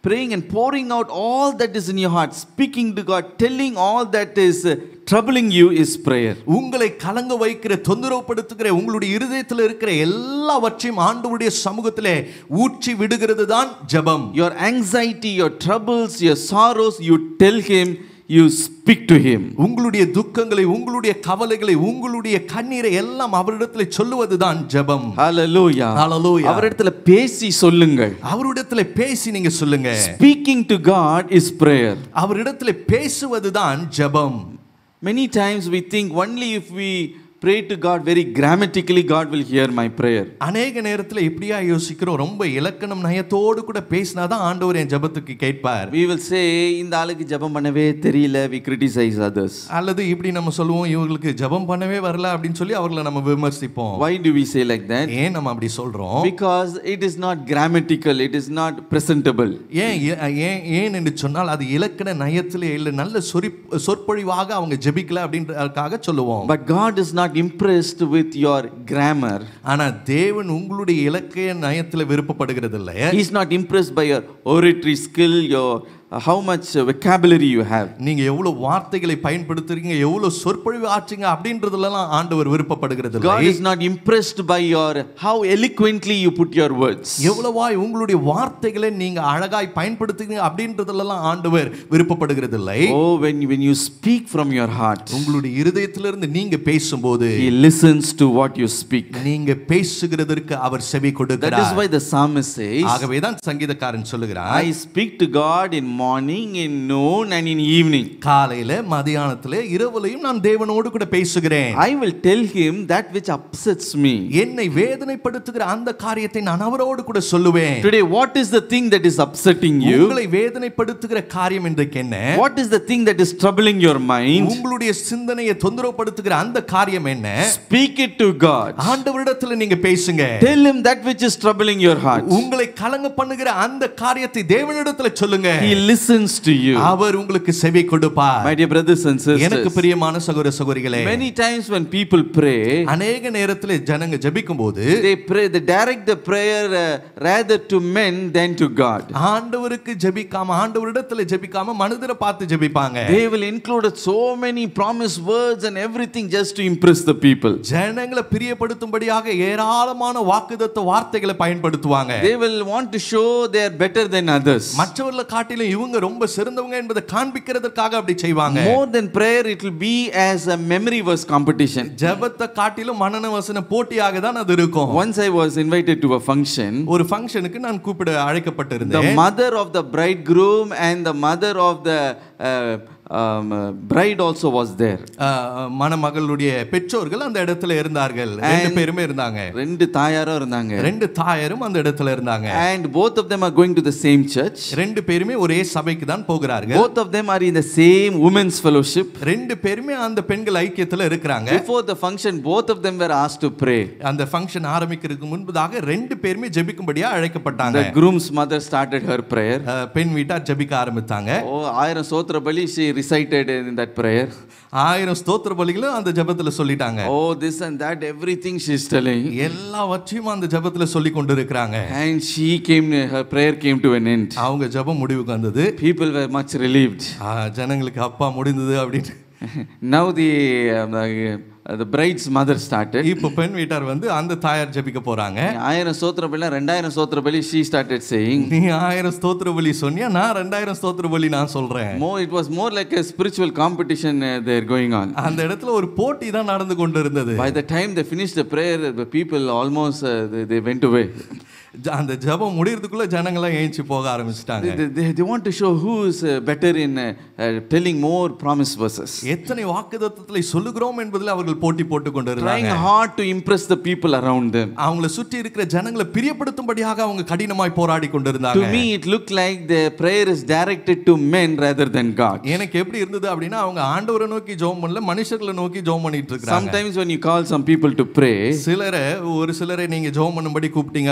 praying and pouring out all that is in your heart, speaking to God, telling all that is uh, troubling you is prayer.
உங்களை கலங்க வைக்கிற தொந்தரவுப்படுத்துகிற உங்களுடைய இருதயத்தில் இருக்கிற எல்லாவற்றையும் ஆண்டவருடைய சமூகத்திலே ஊற்றி விடுகிறது தான் ஜெபம்
Your anxiety, your troubles, your sorrows, you tell Him, you speak to Him.
உங்களுடைய துக்கங்களை உங்களுடைய கவலைகளை உங்களுடைய கண்ணீரை எல்லாம் அவரிடத்தில் சொல்லுவது தான் ஜெபம்
Hallelujah.
Hallelujah.
அவரிடத்துல பேசி சொல்லுங்கள்
அவரிடத்துல பேசி நீங்க சொல்லுங்க
Speaking to God is prayer.
அவரிடத்துல பேசுவது தான் ஜெபம்
Many times we think only if we pray to God very grammatically, God will hear my prayer.
அநேக நேரத்துல இப்படியா யோசிக்கிறோம் ரொம்ப இலக்கணம் நயத்தோடு கூட பேசினாதான் ஆண்டவர் என் ஜெபத்துக்கு கேட்பார்
We will say, இந்த ஆளுக்கு ஜெபம் பண்ணவே தெரியல, we criticize others.
அல்லது இப்படி நம்ம சொல்லுவோம் இவங்களுக்கு ஜெபம் பண்ணவே வரல அப்படின்னு சொல்லி அவர்களை நம்ம விமர்சிப்போம்
Why do we say like that?
ஏன் நம்ம அப்படி சொல்றோம்
Because it is not grammatical, it is not presentable.
ஏன் ஏ- ஏன் ஏன் என்று சொன்னால் அது இலக்கண நயத்திலே இல்லை நல்ல சொறி சொற்பொழிவாக அவங்க ஜெபிக்கல அப்படின்றதுக்காக சொல்லுவோம்
But God is not impressed with your grammar.
ஆனா தேவன் உங்களுடைய இலக்கிய நயத்துல விருப்பப்படுகிறது இல்லை
He's not impressed by your oratory skill, your uh, how much uh, vocabulary you have.
நீங்க எவ்வளவு வார்த்தைகளை பயன்படுத்துறீங்க எவ்வளவு சொற்பொழிவு ஆச்சுங்க அப்படின்றதுலாம் ஆண்டவர் விருப்பப்படுகிறது இல்லை
God is not impressed by your how eloquently you put your words.
எவ்வளவாய் உங்களுடைய வார்த்தைகளை நீங்க அழகாய் பயன்படுத்துறீங்க அப்படின்றதுலாம் ஆண்டவர் விருப்பப்படுகிறது இல்லை
Oh, when, when you speak from your heart,
உங்களுடைய இருதயத்திலிருந்து நீங்க பேசும்போது
He listens to what you speak.
நீங்க பேசுகிறதற்கு அவர் செவி
That is
கொடுக்கிறார்
why the psalmist says,
ஆகவேதான் சங்கீதக்காரன் சொல்லுகிறார்
I speak to God in morning, in noon, and in evening.
காலையில மதியானத்திலே இரவுலையும் நான் தேவனோடு கூட பேசுகிறேன்
I will tell him that which upsets me.
என்னை வேதனைப்படுத்துகிற அந்த காரியத்தை நான் அவரோடு கூட சொல்லுவேன்
Today, what is the thing that is upsetting you?
உங்களை வேதனைப்படுத்துகிற காரியம் இன்றைக்கு என்ன
What is the thing that is troubling your mind?
உங்களுடைய சிந்தனையை தொந்தரவுப்படுத்துகிற அந்த காரியம் என்ன
Speak it to God.
ஆண்டவரிடத்துல நீங்க பேசுங்க
Tell him that which is troubling your heart.
உங்களை கலங்க பண்ணுகிற அந்த காரியத்தை தேவனிடத்துல சொல்லுங்க
He listens to you.
அவர் உங்களுக்கு செவி கொடுப்பார்
My dear brothers and
எனக்கு
sisters,
பிரியமான சகோதர சகோதரிகளே
many times when people pray,
அநேக நேரத்துல ஜனங்க ஜெபிக்கும் போது
they pray, they direct the prayer uh, rather to men than to God.
ஆண்டவருக்கு ஜெபிக்காம ஆண்டவரிடத்துல ஜெபிக்காம மனிதரை பார்த்து ஜெபிப்பாங்க
They will include so many promise words and everything just to impress the people.
ஜனங்களை பிரியப்படுத்தும்படியாக ஏராளமான வாக்குதத்த வார்த்தைகளை பயன்படுத்துவாங்க
They will want to show they are better than others.
மற்றவர்களை காட்டிலும் இவங்க ரொம்ப சிறந்தவங்க என்பதை காண்பிக்கிறதுக்காக அப்படி செய்வாங்க
More than prayer, it will be as a memory verse competition.
ஜெபத்தை காட்டிலும் மனன வசன போட்டியாக தான் அது இருக்கும்
Once I was invited to a function,
ஒரு ஃபங்க்ஷனுக்கு நான் கூப்பிட
the
அழைக்கப்பட்டிருந்தேன்
mother of the bridegroom and the mother of the uh, um, uh, bride also was there.
அஹ், மணமகளுடைய பெற்றோர்கள் அந்த இடத்துல இருந்தார்கள் ரெண்டு பேருமே இருந்தாங்க
ரெண்டு தாயாரும் இருந்தாங்க
ரெண்டு தாயரும் அந்த இடத்துல இருந்தாங்க
and both of them are going to the same church
ரெண்டு பேருமே ஒரே சபைக்கு தான் போகிறார்கள்
both of them are in the same women's fellowship
ரெண்டு பேருமே அந்த பெண்கள் ஐக்கியத்துல இருக்கிறாங்க
before the function both of them were asked to pray
அந்த ஃபங்க்ஷன் ஆரம்பிக்கிறதுக்கு முன்பதாக ரெண்டு பேருமே ஜெபிக்கும்படியா அழைக்கப்பட்டாங்க
the groom's mother started her prayer
அஹ், பெண் வீட்டார் ஜெபிக்க ஆரம்பித்தாங்க
oh ஆயிரம் சோத்திர பலி she recited in that prayer
ஆயிரம் ஸ்தோத்திர பலிகளும் அந்த ஜெபத்துல சொல்லிட்டாங்க
oh this and that everything she is telling
எல்லாவற்றையும் அந்த ஜெபத்துல சொல்லி கொண்டு இருக்கிறாங்க
and she came her prayer came to an end
அவங்க ஜெபம் முடிவுக்கு வந்தது
people were much relieved
ஆ, ஜனங்களுக்கு அப்பா முடிந்தது அப்படின்னு
now the um, uh, the bride's mother started
இப்போ பெண் வீட்டார் வந்து அந்த தாயார் ஜெபிக்க போறாங்க
ஆயிரம் சோத்திர பலி ரெண்டாயிரம் சோத்திர பலி she started saying
நீ ஆயிரம் ஸ்தோத்திர பலி சொன்னியா நான் ரெண்டாயிரம் ஸ்தோத்திர பலி நான் சொல்றேன்
more it was more like a spiritual competition uh, there going on
அந்த இடத்துல ஒரு போட்டி தான் நடந்து கொண்டு இருந்தது
by the time they finished the prayer the people almost uh, they, they went away
ஜ- அந்த ஜெபம் முடியறதுக்குள்ள ஜனங்கள்லாம் ஏஞ்சி போக ஆரம்பிச்சிட்டாங்க
they, they, they want to show who is uh, better in uh, uh, telling more promise verses
எத்தனை வாக்குதத்தங்களை சொல்லுகிறோம் என்பதில் அவர்கள் போட்டி போட்டு கொண்டு
trying
இருந்தாங்க
hard to impress the people around them
அவங்கள சுற்றி இருக்கிற ஜனங்களை பிரியப்படுத்தும்படியாக அவங்க கடினமாய் போராடி
to
கொண்டிருந்தாங்க
me it looked like the prayer is directed to men rather than god
எனக்கு எப்படி இருந்தது அப்படின்னா அவங்க ஆண்டவரை நோக்கி ஜெபம் பண்ணல மனுஷர்களை நோக்கி ஜெபம் பண்ணிட்டு இருக்காங்க
sometimes when you call some people to pray
சிலரை ஒரு சிலரை நீங்க ஜெபம் பண்ணும்படி கூப்பிட்டீங்க
the,
அப்படின்னா
the,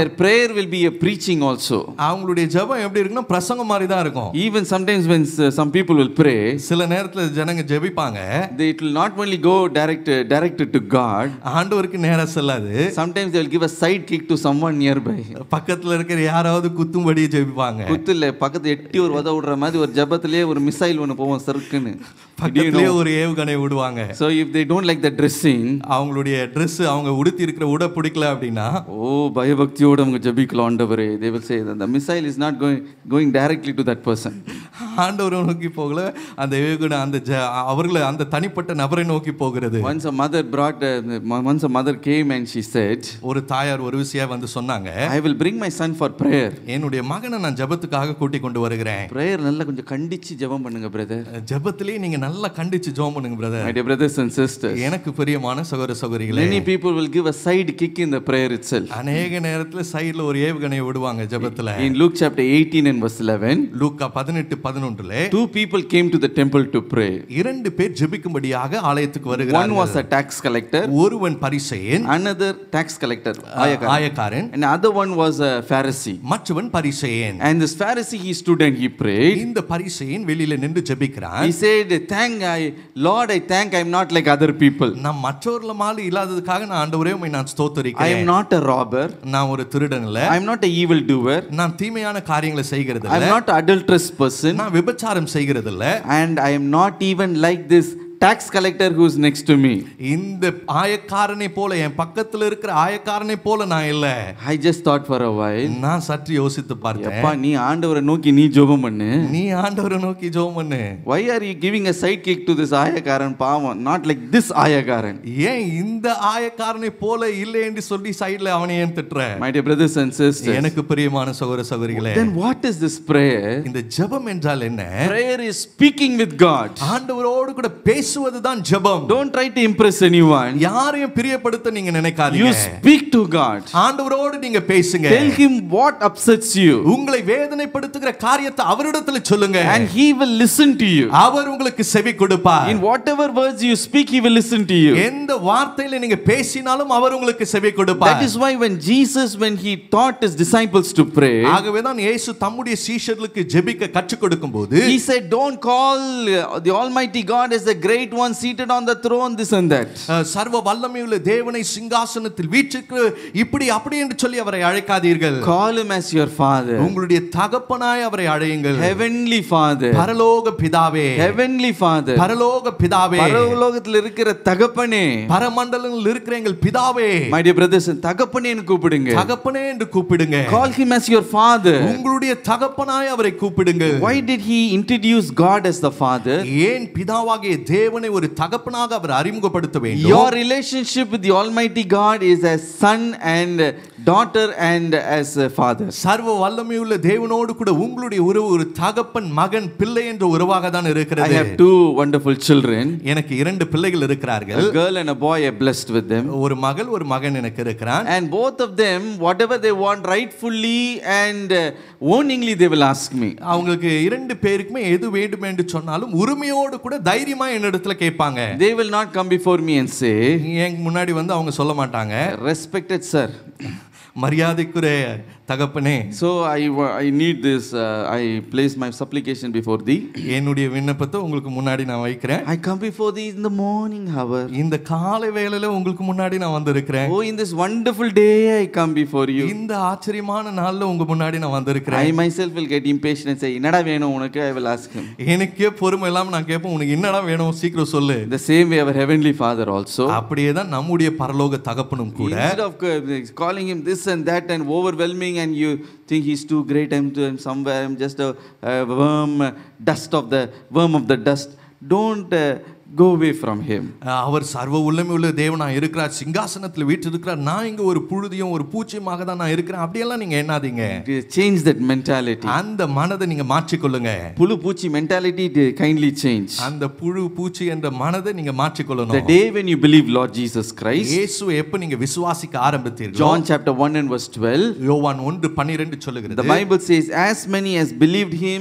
Their prayer will be a preaching also.
அவங்களுடைய ஜெபம் எப்படி இருக்குன்னா பிரசங்கம் மாதிரி தான் இருக்கும்
Even sometimes when s- some people will pray,
சில நேரத்துல ஜனங்க ஜெபிப்பாங்க
they, it will not only go direct, directed to God,
ஆண்டவருக்கு நேரா செல்லாது
sometimes they will give a side kick to someone nearby.
பக்கத்துல இருக்கிற யாராவது குத்தும்படி ஜெபிப்பாங்க
குத்துல பக்கத்து எட்டி ஒரு உத விடுற மாதிரி ஒரு ஜபத்திலேயே ஒரு மிசைல் ஒன்று போவோம் சருக்குன்னு
பக்கத்திலேயே ஒரு ஏவுகணை விடுவாங்க
so if they don't like the dressing
அவங்களுடைய Dress அவங்க உடுத்தி இருக்கிற உடை பிடிக்கல அப்படின்னா
ஓ பயபக்தியோடு அவங்க ஜபிக்கலாம் ஆண்டவரே they will say the missile is not going going directly to that person
ஆண்டவரை நோக்கி போகல அந்த ஏவுகணை அந்த ஜ- அவர்களை அந்த தனிப்பட்ட நபரை நோக்கி போகிறது
once a mother brought uh, once a mother came and she said
ஒரு தாயார் ஒரு விஷயம் வந்து சொன்னாங்க
i will bring my son for prayer
என்னுடைய மகனை நான் ஜெபத்துக்காக கூட்டி கொண்டு வருகிறேன்
prayer நல்லா கொஞ்சம் கண்டிச்சு ஜெபம் பண்ணுங்க பிரதர்
ஜெபத்திலேயே நீங்க நல்லா கண்டிச்சு ஜெபம் பண்ணுங்க brother
my dear brothers and sisters
எனக்கு பிரியமான சகோதர சகோதரிகளே
many people will give a side kick in the prayer itself
அநேக நேரத்துல சைடுல ஒரு ஏவுகணையை விடுவாங்க ஜெபத்துல
in luke chapter 18 and verse 11
லூக்கா பதினெட்டு பதினொன்றுல
two people came to the temple to pray
இரண்டு பேர் ஜெபிக்கும்படியாக ஆலயத்துக்கு
one
வருகிறார்கள்
was a tax collector
ஒருவன் பரிசெயன்
another tax collector
ஆயக்காரன்
and the other one was a pharisee
மற்றவன் பரிசெயன்
and this pharisee he stood and he prayed
இந்த பரிசெயன் வெளியில நின்று ஜெபிக்கிறான்
he said thank i lord i thank i'm not like other people
நான் மற்றவர்கள மாதிரி இல்லாததுக்காக நான் ஆண்டவரே உம்மை நான்
i am
ஸ்தோத்தரிக்கிறேன்
not a robber
நான் ஒரு திருடன் இல்ல
i am not a evil doer
நான் தீமையான காரியங்களை செய்கிறது
i am
இல்ல
not an adulterous person
நான் விபச்சாரம் செய்கிறது இல்ல
and i am not even like this tax collector who is next to me
இந்த ஆயக்காரனை போல என் பக்கத்துல இருக்கிற ஆயக்காரனை போல நான் இல்ல
i just thought for a while
நான் சற்று யோசித்து பார்த்தேன்
எப்பா நீ ஆண்டவரை நோக்கி நீ ஜெபம் பண்ணு
நீ ஆண்டவரை நோக்கி ஜெபம் பண்ணு
why are you giving a side kick to this ஆயக்காரன் பாவம் not like this ஆயக்காரன்
ஏன் இந்த ஆயக்காரனை போல இல்லை என்று சொல்லி சைடுல அவனை ஏன் திட்டுற
my dear brothers and sisters
எனக்கு பிரியமான சகோதர சகோதரிகளே
then what is this prayer
இந்த ஜெபம் என்றால் என்ன
prayer is speaking with god
ஆண்டவரோடு கூட பேசுவதுதான் ஜெபம்
don't try to impress anyone
யாரையும் பிரியப்படுத்த நீங்க
you
நினைக்காதீங்க
speak to god
ஆண்டவரோடு நீங்க பேசுங்க
tell him what upsets you
உங்களை வேதனைப்படுத்துகிற காரியத்தை அவரிடத்துல சொல்லுங்க
and he will listen to you
அவர் உங்களுக்கு செவி கொடுப்பார்
in whatever words you speak he will listen to you
எந்த வார்த்தையில நீங்க பேசினாலும் அவர் உங்களுக்கு செவி கொடுப்பார்
that is why when jesus when he taught his disciples to pray
ஆகவே தான் இயேசு தம்முடைய சீஷர்களுக்கு ஜெபிக்க கற்றுக் கொடுக்கும் போது
he said don't call uh, the almighty god as the great one seated on the throne this and that
அஹ், சர்வ வல்லமையுள்ள தேவனை சிங்காசனத்தில் வீற்றுக்கு இப்படி அப்படி என்று சொல்லி அவரை அழைக்காதீர்கள்
call him as your father
உங்களுடைய தகப்பனாய் அவரை அழையுங்கள்
heavenly father
பரலோக பிதாவே
heavenly father
பரலோக பிதாவே
பரலோகத்தில் இருக்கிற தகப்பனே
பரமண்டலங்களில் இருக்கிற எங்கள் பிதாவே
my dear brothers தகப்பனேன்னு கூப்பிடுங்க
தகப்பனே என்று கூப்பிடுங்க
call him as your father
உங்களுடைய தகப்பனாய் அவரை கூப்பிடுங்கள்
why did he introduce god as the father
ஏன் பிதாவாகிய தேவனை ஒரு தகப்பனாக அவர் அறிமுகப்படுத்த வேண்டும்
your relationship with the almighty god is as son and daughter and as a father
சர்வ வல்லமையுள்ள தேவனோடு கூட உங்களுடைய உறவு ஒரு தகப்பன் மகன் பிள்ளை என்ற உறவாக தான்
i
இருக்கிறது
have two wonderful children
எனக்கு இரண்டு பிள்ளைகள்
a
இருக்கிறார்கள்
girl and a boy are blessed with them
ஒரு மகள் ஒரு மகன் எனக்கு இருக்கிறான்
and both of them whatever they want rightfully and uh, owningly they will ask me
அவங்களுக்கு இரண்டு பேருக்குமே எது வேண்டும் என்று சொன்னாலும் உரிமையோடு கூட தைரியமா என்னிடத்துல கேட்பாங்க
they will not come before me and say
என் முன்னாடி வந்து அவங்க சொல்ல மாட்டாங்க
respected sir
மரியாதைக்குரிய தகப்பனே
so i wa- i need this uh, i place my supplication before thee
என்னுடைய விண்ணப்பத்தை உங்களுக்கு முன்னாடி நான் வைக்கிறேன்
i come before thee in the morning hour
இந்த காலை வேளையில உங்களுக்கு முன்னாடி நான் வந்திருக்கிறேன்
oh in this wonderful day i come before you
இந்த ஆச்சரியமான நாள்ல உங்க முன்னாடி நான் வந்திருக்கிறேன்
I myself will get impatient and say, என்னடா வேணும் உனக்கு I will ask him.
எனக்கே பொறுமை இல்லாம நான் கேட்பேன் உனக்கு என்னடா வேணும் சீக்கிரம் சொல்லு
The same way our heavenly Father also.
அப்படியே தான் நம்முடைய பரலோக தகப்பனும் கூட
Instead of uh, calling him this and that and overwhelming and you think he's too great, I'm, too, I'm somewhere, I'm just a, a worm, uh, dust of the, worm of the dust. Don't uh, go away from him.
அவர் சர்வ உள்ளமை உள்ள தேவனா இருக்கிறார் சிங்காசனத்தில் வீற்றிருக்கிறார் நான் இங்க ஒரு புழுதியும் ஒரு பூச்சியுமாக தான் நான் இருக்கிறேன் அப்படியெல்லாம் நீங்க எண்ணாதீங்க
Change that mentality.
அந்த மனதை நீங்க மாற்றிக்கொள்ளுங்க
Pulu Puchi mentality, they kindly change.
அந்த புழு பூச்சி என்ற மனதை நீங்க
The
மாற்றிக்கொள்ளணும்
day when you believe Lord Jesus Christ,
இயேசுவை எப்ப நீங்க விசுவாசிக்க ஆரம்பித்தீர்களோ
John chapter 1 and verse 12,
யோவான் ஒன்று பன்னிரெண்டு
The
சொல்லுகிறது
Bible says, As many as believed him,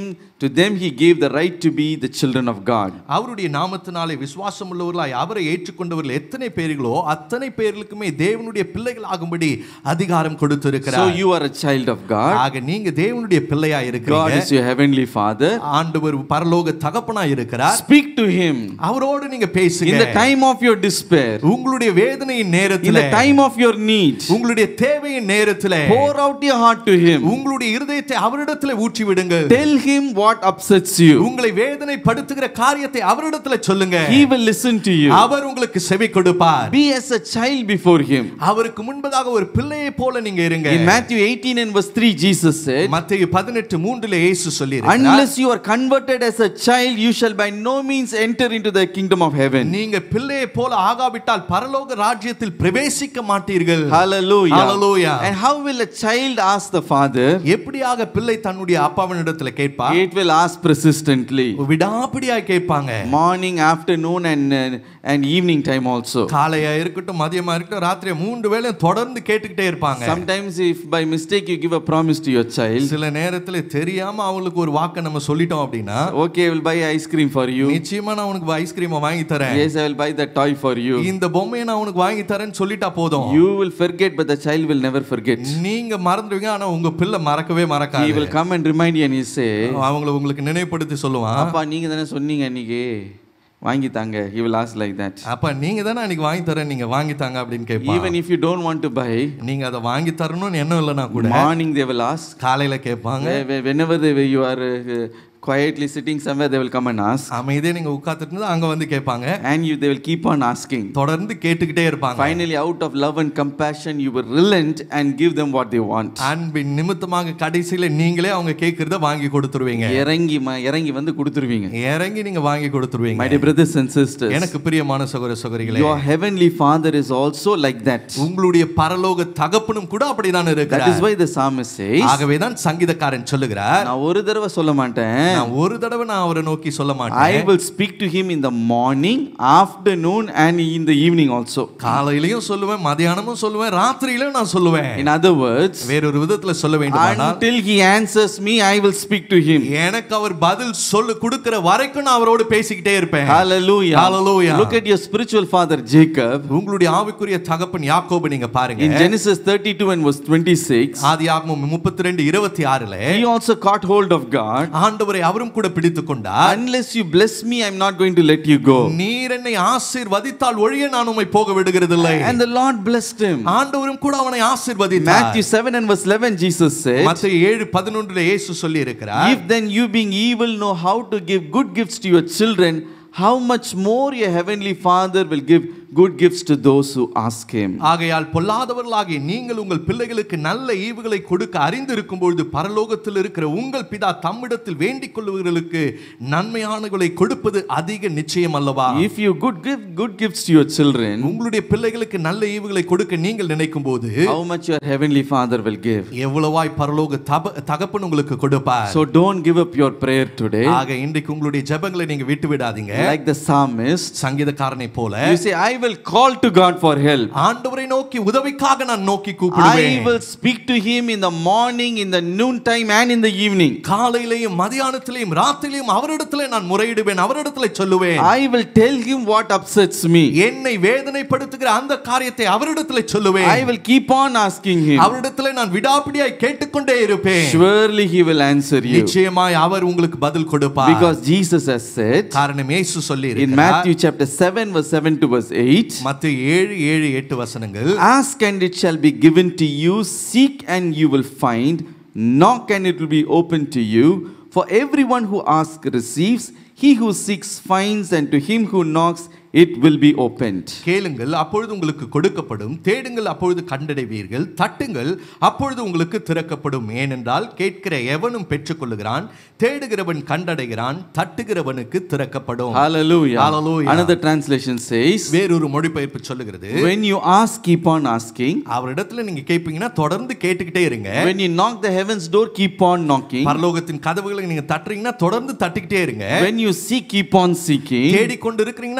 To them he gave the right to be the children of God.
அவருடைய நாமத்தினாலே விசுவாசம் உள்ளவர்களாய் அவரை ஏற்றுக்கொண்டவர்கள் எத்தனை பேர்களோ அத்தனை பேர்களுக்குமே தேவனுடைய பிள்ளைகள் ஆகும்படி அதிகாரம்
So
கொடுத்திருக்கிறார்
you are a child of God.
ஆக நீங்க தேவனுடைய பிள்ளையா
God
இருக்கிறீங்க
is your heavenly Father.
ஆண்டவர் பரலோக தகப்பனா இருக்கிறார்
Speak to him
அவரோடு நீங்க
in
பேசுங்க
the time of your despair,
உங்களுடைய வேதனையின்
in
நேரத்துல
the time of your need.
உங்களுடைய தேவையின் நேரத்துல
Pour out your heart to him.
உங்களுடைய இருதயத்தை அவரிடத்துல ஊற்றி விடுங்கள்
Tell him what upsets you.
உங்களை வேதனைப்படுத்துகிற காரியத்தை அவரிடத்துல சொல்லுங்க
He will listen to you.
அவர் உங்களுக்கு செவி கொடுப்பார்
Be as a child before him.
அவருக்கு முன்பதாக ஒரு பிள்ளையை போல நீங்க இருங்க
In Matthew 18 and verse 3, Jesus said,
மத்தேயு பதினெட்டு மூன்றுல இயேசு சொல்லி
Unless you are converted as a child, you shall by no means enter into the kingdom of heaven.
நீங்க பிள்ளையை போல ஆகாவிட்டால் பரலோக ராஜ்யத்தில் பிரவேசிக்க மாட்டீர்கள்
Hallelujah.
Hallelujah.
And how will a child ask the father?
எப்படியாக பிள்ளை தன்னுடைய அப்பாவினிடத்துல கேட்பா
It will ask persistently.
விடாப்பிடியாய் கேட்பாங்க
Morning, afternoon, and, uh, and evening time also.
காலையா இருக்கட்டும் மதியமா இருக்கட்டும் ராத்திரி மூன்று வேளையும் தொடர்ந்து கேட்டுக்கிட்டே இருப்பாங்க
Sometimes, if by mistake you give a promise to your child,
சில நேரத்துல தெரியாம அவங்களுக்கு ஒரு வாக்கை நம்ம சொல்லிட்டோம் அப்படின்னா
okay, I will buy ice cream for you.
நிச்சயமா நான் உனக்கு ஐஸ்கிரீமை வாங்கி தரேன்
Yes, I will buy the toy for you.
இந்த பொம்மையை நான் உனக்கு வாங்கி தரேன்னு சொல்லிட்டா போதும்
You will forget, but the child will never forget.
நீங்க மறந்துடுவீங்க ஆனா உங்க பிள்ளை மறக்கவே
He
மறக்காது
will come and remind you and he say,
அவங்கள உங்களுக்கு நினைவுபடுத்தி சொல்லுவான்
அப்பா நீங்க தானே சொன்னீங்க அன்னைக்கு வாங்கி தாங்க he will ask like that
அப்ப நீங்க தானே அன்னைக்கு வாங்கி தரேன் நீங்க வாங்கி தாங்க அப்படின்னு கேட்பான்
even if you don't want to buy
நீங்க அதை வாங்கி தரணும்னு எண்ணம் இல்லைனா கூட
morning they will ask
காலையில கேட்பாங்க
Whe- whe- whenever they, you are uh, quietly sitting somewhere they will come and ask
அமைதியே நீங்க உட்கார்ந்துட்டு இருந்தா அங்க வந்து கேட்பாங்க
and you they will keep on asking
தொடர்ந்து கேட்டுக்கிட்டே இருப்பாங்க
finally out of love and compassion you will relent and give them what they want
அன்பின் நிமித்தமாக கடைசியில நீங்களே அவங்க கேட்கறத வாங்கி கொடுத்துருவீங்க
இறங்கி ம- இறங்கி வந்து கொடுத்துருவீங்க
இறங்கி நீங்க வாங்கி
my
கொடுத்துருவீங்க
dear brothers and sisters
எனக்கு பிரியமான சகோதர சகோதரிகளே
your heavenly father is also like that
உங்களுடைய பரலோக தகப்பனும் கூட அப்படிதான்
that is
இருக்கிறார்
why the psalmist says
ஆகவேதான் சங்கீதக்காரன் சொல்லுகிறார்
நான் ஒரு தடவை சொல்ல மாட்டேன்
நான் ஒரு தடவை நான் அவரை நோக்கி சொல்ல
I
மாட்டேன்
will speak to him in the morning, afternoon, and in the evening also.
காலையிலயும் சொல்லுவேன் மதியானமும் சொல்லுவேன் ராத்திரியிலும் நான் சொல்லுவேன்
In other words,
வேறொரு விதத்துல சொல்ல வேண்டுமானால்
until he answers me, I will speak to him.
எனக்கு அவர் பதில் சொல்லு கொடுக்கிற வரைக்கும் நான் அவரோடு பேசிக்கிட்டே இருப்பேன்
Hallelujah.
Hallelujah.
Look at your spiritual father Jacob.
உங்களுடைய ஆவிக்குரிய தகப்பன் யாக்கோபு நீங்க பாருங்க
In Genesis 32 and verse 26,
ஆதி ஆகமம் முப்பத்தி ரெண்டு இருபத்தி ஆறுல
he also caught hold of God.
ஆண்டவரை அவரும் கூட பிடித்துக் கொண்டார்
Unless you bless me, I'm not going to let you go.
நீர் என்னை ஆசீர்வதித்தால் ஒழிய நான் உம்மை போக விடுகிறதில்லை
And the Lord blessed him.
ஆண்டவரும் கூட அவனை ஆசீர்வதித்தார்
Matthew 7 and verse 11, Jesus said,
மத்திய ஏழு பதினொன்றுல இயேசு சொல்லி இருக்கிறார்
If then you being evil know how to give good gifts to your children, how much more your heavenly Father will give good gifts to those who ask him.
ஆகையால் பொல்லாதவர்களாகிய நீங்கள் உங்கள் பிள்ளைகளுக்கு நல்ல ஈவுகளை கொடுக்க அறிந்திருக்கும் பொழுது பரலோகத்தில் இருக்கிற உங்கள் பிதா தம்மிடத்தில் வேண்டிக் கொள்ளுவர்களுக்கு நன்மையானவர்களை கொடுப்பது அதிக நிச்சயம் அல்லவா
If you good give good gifts to your children,
உங்களுடைய பிள்ளைகளுக்கு நல்ல ஈவுகளை கொடுக்க நீங்கள் நினைக்கும் போது
how much your heavenly Father will give.
எவ்வளவாய் பரலோக தப தகப்பன் உங்களுக்கு கொடுப்பார்
So don't give up your prayer today.
ஆக இன்றைக்கு உங்களுடைய ஜெபங்களை நீங்க விட்டு விடாதீங்க
Like the psalmist,
சங்கீதக்காரனை போல
you say, I will call to God for help.
ஆண்டவரை நோக்கி உதவிக்காக நான் நோக்கி
I
கூப்பிடுவேன்
will speak to him in the morning, in the noontime, and in the evening.
காலையிலையும் மதியானத்திலையும் ராத்திரிலையும் அவரிடத்திலே நான் முறையிடுவேன் அவரிடத்திலே சொல்லுவேன்
I will tell him what upsets me.
என்னை வேதனைப்படுத்துகிற அந்த காரியத்தை அவரிடத்திலே சொல்லுவேன்
I will keep on asking him.
அவரிடத்திலே நான் விடாப்பிடியாய் கேட்டுக்கொண்டே இருப்பேன்
Surely he will answer you.
நிச்சயமாய் அவர் உங்களுக்கு பதில் கொடுப்பார்
Because Jesus has said
காரணம் இயேசு சொல்லி
in
இருக்கிறார்
Matthew chapter 7, verse 7 to verse 8
மத்திய ஏழு ஏழு எட்டு வசனங்கள்
Ask and it shall be given to you, seek and you will find, knock and it will be opened to you. For everyone who asks receives, he who seeks finds, and to him who knocks it will be opened.
கேளுங்கள் அப்பொழுது உங்களுக்கு கொடுக்கப்படும் தேடுங்கள் அப்பொழுது கண்டடைவீர்கள் தட்டுங்கள் அப்பொழுது உங்களுக்கு திறக்கப்படும் ஏனென்றால் கேட்கிற எவனும் பெற்றுக்கொள்ளுகிறான் தேடுகிறவன் கண்டடைகிறான் தட்டுகிறவனுக்கு திறக்கப்படும்
Hallelujah.
Hallelujah.
Another translation says,
வேறொரு மொழிபெயர்ப்பு சொல்லுகிறது
When you ask, keep on asking.
அவரிடத்துல நீங்க கேட்பீங்கன்னா தொடர்ந்து கேட்டுக்கிட்டே இருங்க
When you knock the heaven's door, keep on knocking.
பரலோகத்தின் கதவுகளை நீங்க தட்டுறீங்கன்னா தொடர்ந்து தட்டிக்கிட்டே இருங்க
When you seek, keep on seeking.
தேடிக்கொண்டு இருக்கிறீங்கன்னா தொடர்ந்து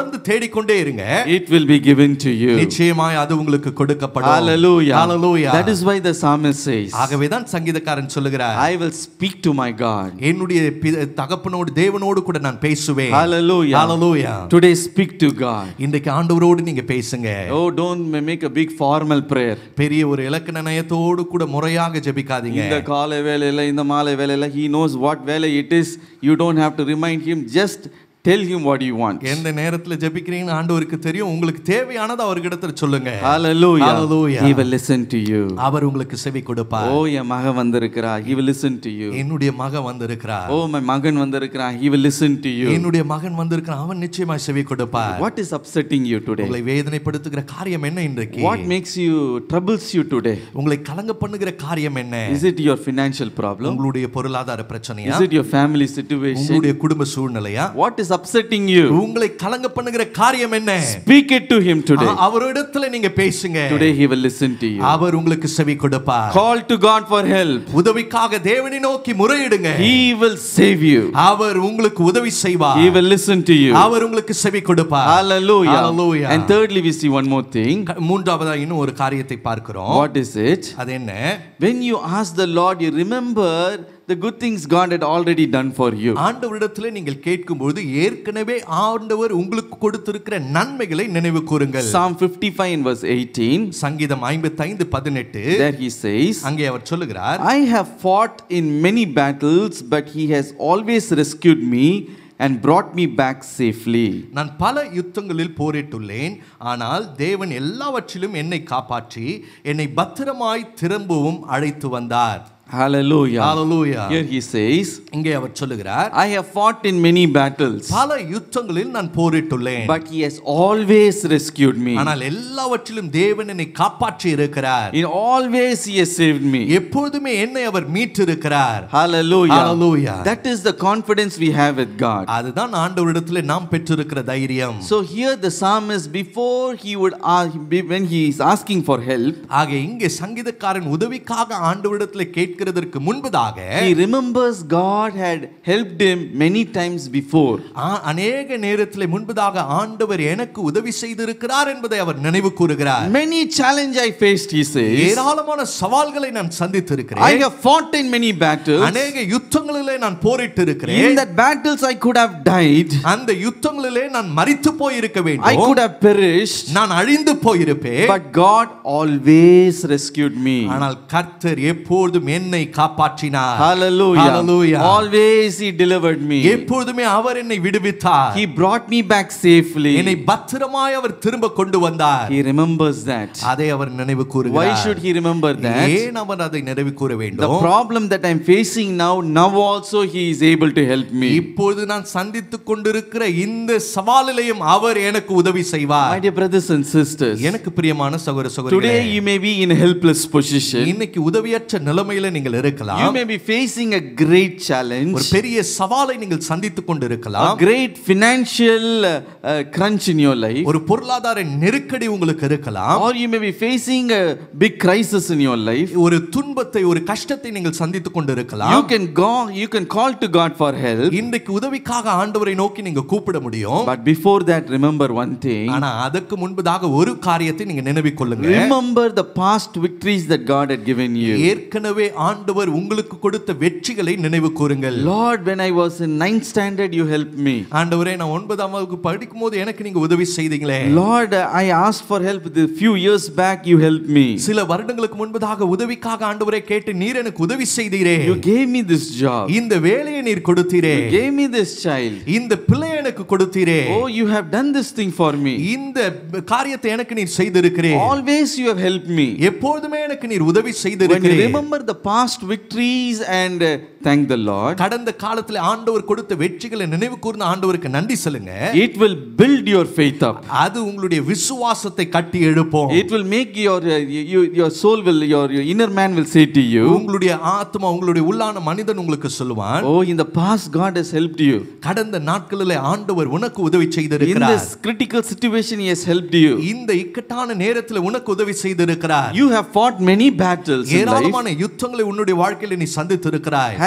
தொடர்ந்து தேடிக்கொண்டே இருங்க
it will be given to you.
நிச்சயமாய் அது உங்களுக்கு கொடுக்கப்படும்
Hallelujah.
Hallelujah.
That is why the psalmist says,
ஆகவேதான் சங்கீதக்காரன் சொல்லுகிறார்
I will speak to my God.
என்னுடைய பி- தகப்பனோடு தேவனோடு கூட நான் பேசுவேன்
Hallelujah.
Hallelujah.
Today speak to God.
இன்றைக்கு ஆண்டவரோடு நீங்க பேசுங்க
Oh, don't ma- make a big formal prayer.
பெரிய ஒரு இலக்கண நயத்தோடு கூட முறையாக ஜெபிக்காதீங்க
இந்த காலை வேலையில இந்த மாலை வேலையில he knows what வேலை it is you don't have to remind him just tell him what you want
எந்த நேரத்துல ஜெபிக்கிறீங்கன்னு ஆண்டவருக்கு தெரியும் உங்களுக்கு தேவையானது அவர்கிட்ட சொல்லுங்க
hallelujah
Hallelujah.
he will listen to you
அவர் உங்களுக்கு செவி கொடுப்பார்
oh என் மகன் வந்திருக்கிறா he will listen to you
என்னுடைய மகன் வந்திருக்கிறார்
oh my மகன் வந்திருக்கிறான் he will listen to you
என்னுடைய மகன் வந்திருக்கிறான் அவன் நிச்சயமாய் செவி கொடுப்பார்
what is upsetting you today
உங்களை வேதனைப்படுத்துகிற காரியம் என்ன இன்றைக்கு
what makes you troubles you today
உங்களை கலங்க பண்ணுகிற காரியம் என்ன
is it your financial problem
உங்களுடைய பொருளாதார பிரச்சனையா
is it your family situation
உங்களுடைய குடும்ப சூழ்நிலையா
what is upsetting you
உங்களை கலங்க பண்ணுகிற காரியம் என்ன
speak it to him today
அ- அவரிடத்துல நீங்க பேசுங்க
today he will listen to you
அவர் உங்களுக்கு செவி கொடுப்பார்
call to god for help
உதவிக்காக தேவனை நோக்கி முறையிடுங்க
He will save you.
அவர் உங்களுக்கு உதவி செய்வார்
He will listen to you.
அவர் உங்களுக்கு செவி கொடுப்பார்
Hallelujah.
Hallelujah.
And thirdly, we see one more thing.
க- மூன்றாவதா இன்னும் ஒரு காரியத்தை பார்க்கிறோம்
What is it?
அது என்ன
When you ask the Lord, you remember the good things God had already done for you.
ஆண்டவரிடத்துல நீங்கள் கேட்கும்போது ஏற்கனவே ஆண்டவர் உங்களுக்கு கொடுத்திருக்கிற நன்மைகளை நினைவு கூறுங்கள்
Psalm 55 in verse 18,
சங்கீதம் ஐம்பத்தைந்து பதினெட்டு
there he says,
அங்கே அவர் சொல்லுகிறார்
I have fought in many battles, but he has always rescued me and brought me back safely.
நான் பல யுத்தங்களில் போரிட்டுள்ளேன் ஆனால் தேவன் எல்லாவற்றிலும் என்னை காப்பாற்றி என்னை பத்திரமாய் திரும்பவும் அழைத்து வந்தார்
Hallelujah.
Hallelujah.
Here he says,
இங்கே அவர் சொல்லுகிறார்
I have fought in many battles,
பல யுத்தங்களில் நான் போரிட்டுள்ளேன்
but he has always rescued me.
ஆனால் எல்லாவற்றிலும் தேவன் என்னை காப்பாற்றி இருக்கிறார்
In all ways he has saved me.
எப்பொழுதுமே என்னை அவர் மீட்டிருக்கிறார்
Hallelujah.
Hallelujah.
That is the confidence we have with God.
அதுதான் ஆண்டவரிடத்தில் நாம் பெற்றிருக்கிற தைரியம்
So here the psalmist, before he would ask, when he is asking for help,
ஆக இங்கே சங்கீதக்காரன் உதவிக்காக ஆண்டவரிடத்தில் கேட்கிறதற்கு முன்பதாக
he remembers God had helped him many times before.
ஆ- அநேக நேரத்தில் முன்பதாக ஆண்டவர் எனக்கு உதவி செய்திருக்கிறார் என்பதை அவர் நினைவு கூறுகிறார்
Many challenge I faced, he says.
ஏராளமான சவால்களை நான்
I
சந்தித்திருக்கிறேன்
have fought in many battles.
அநேக யுத்தங்களிலே நான் போரிட்டு
In
இருக்கிறேன்
that battles I could have died.
அந்த யுத்தங்களிலே நான் மரித்து போயிருக்க
I
வேண்டும்
could have perished.
நான் அழிந்து போயிருப்பேன்
But God always rescued me.
ஆனால் கர்த்தர் எப்பொழுதும் என்னை காப்பாற்றினார்
Hallelujah.
Hallelujah.
Always he delivered me.
எப்பொழுதுமே அவர் என்னை விடுவித்தார்
He brought me back safely.
என்னை பத்திரமாய் அவர் திரும்ப கொண்டு வந்தார்
He remembers that.
அதை அவர் நினைவு
Why
கூறுகிறார்
should he remember that?
ஏன் அவர் அதை நினைவு கூற
The
வேண்டும்
problem that I'm facing now, now also he is able to help me.
இப்பொழுது நான் சந்தித்துக் கொண்டிருக்கிற இந்த சவாலிலையும் அவர் எனக்கு உதவி
My
செய்வார்
dear brothers and sisters,
எனக்கு பிரியமான சகோதர சகோதரிகளே
today you may be in a helpless position.
இன்னைக்கு உதவியற்ற நிலைமையில நீங்கள்
You
இருக்கலாம்
may be facing a great
ஒரு
challenge,
பெரிய சவாலை நீங்கள் சந்தித்துக்
a
கொண்டிருக்கலாம்
great financial uh, uh, crunch in your life,
ஒரு பொருளாதார நெருக்கடி உங்களுக்கு இருக்கலாம்
or you may be facing a big crisis in your life.
ஒரு துன்பத்தை ஒரு கஷ்டத்தை நீங்கள் சந்தித்துக்
You
கொண்டிருக்கலாம்
can go, you can call to God for help,
இன்றைக்கு உதவிக்காக ஆண்டவரை நோக்கி நீங்க கூப்பிட முடியும்
but before that, remember one thing.
ஆனா அதற்கு முன்பதாக ஒரு காரியத்தை நீங்க நினைவில் கொள்ளுங்க
Remember the past victories that God had given you.
ஏற்கனவே ஆண்டவர் உங்களுக்கு கொடுத்த வெற்றிகளை நினைவு கூறுங்கள்
Lord, when I was in ninth standard, you helped me.
ஆண்டவரே நான் ஒன்பதாம் வகுப்பு படிக்கும் போது எனக்கு நீங்க உதவி செய்தீங்களே
Lord, I asked for help a few years back, you helped me.
சில வருடங்களுக்கு முன்பதாக உதவிக்காக ஆண்டவரை கேட்டு நீர் எனக்கு உதவி செய்தீரே
You gave me this job.
இந்த வேலையை நீர் கொடுத்தீரே
You gave me this child.
இந்த பிள்ளை எனக்கு கொடுத்தீரே
Oh, you have done this thing for me.
இந்த காரியத்தை எனக்கு நீர் செய்திருக்கிறே
Always you have helped me.
எப்பொழுதுமே எனக்கு நீர் உதவி
When you
செய்திருக்கிறே
remember the past victories and uh, thank the Lord,
கடந்த காலத்துல ஆண்டவர் கொடுத்த வெற்றிகளை நினைவு கூர்ந்த ஆண்டவருக்கு நன்றி சொல்லுங்க
it will build your faith up.
அது உங்களுடைய விசுவாசத்தை கட்டி எழுப்போம்
It will make your uh, you, your soul will your, your inner man will say to you,
உங்களுடைய ஆத்மா உங்களுடைய உள்ளான மனிதன் உங்களுக்கு சொல்லுவான்
Oh, in the past God has helped you.
கடந்த நாட்களிலே ஆண்டவர் உனக்கு உதவி
In
செய்திருக்கிறார்
this critical situation, He has helped you.
இந்த இக்கட்டான நேரத்தில் உனக்கு உதவி செய்திருக்கிறார்
You have fought many battles in life.
ஏராளமான யுத்தங்களை உன்னுடைய வாழ்க்கையில நீ சந்தித்திருக்கிறாய்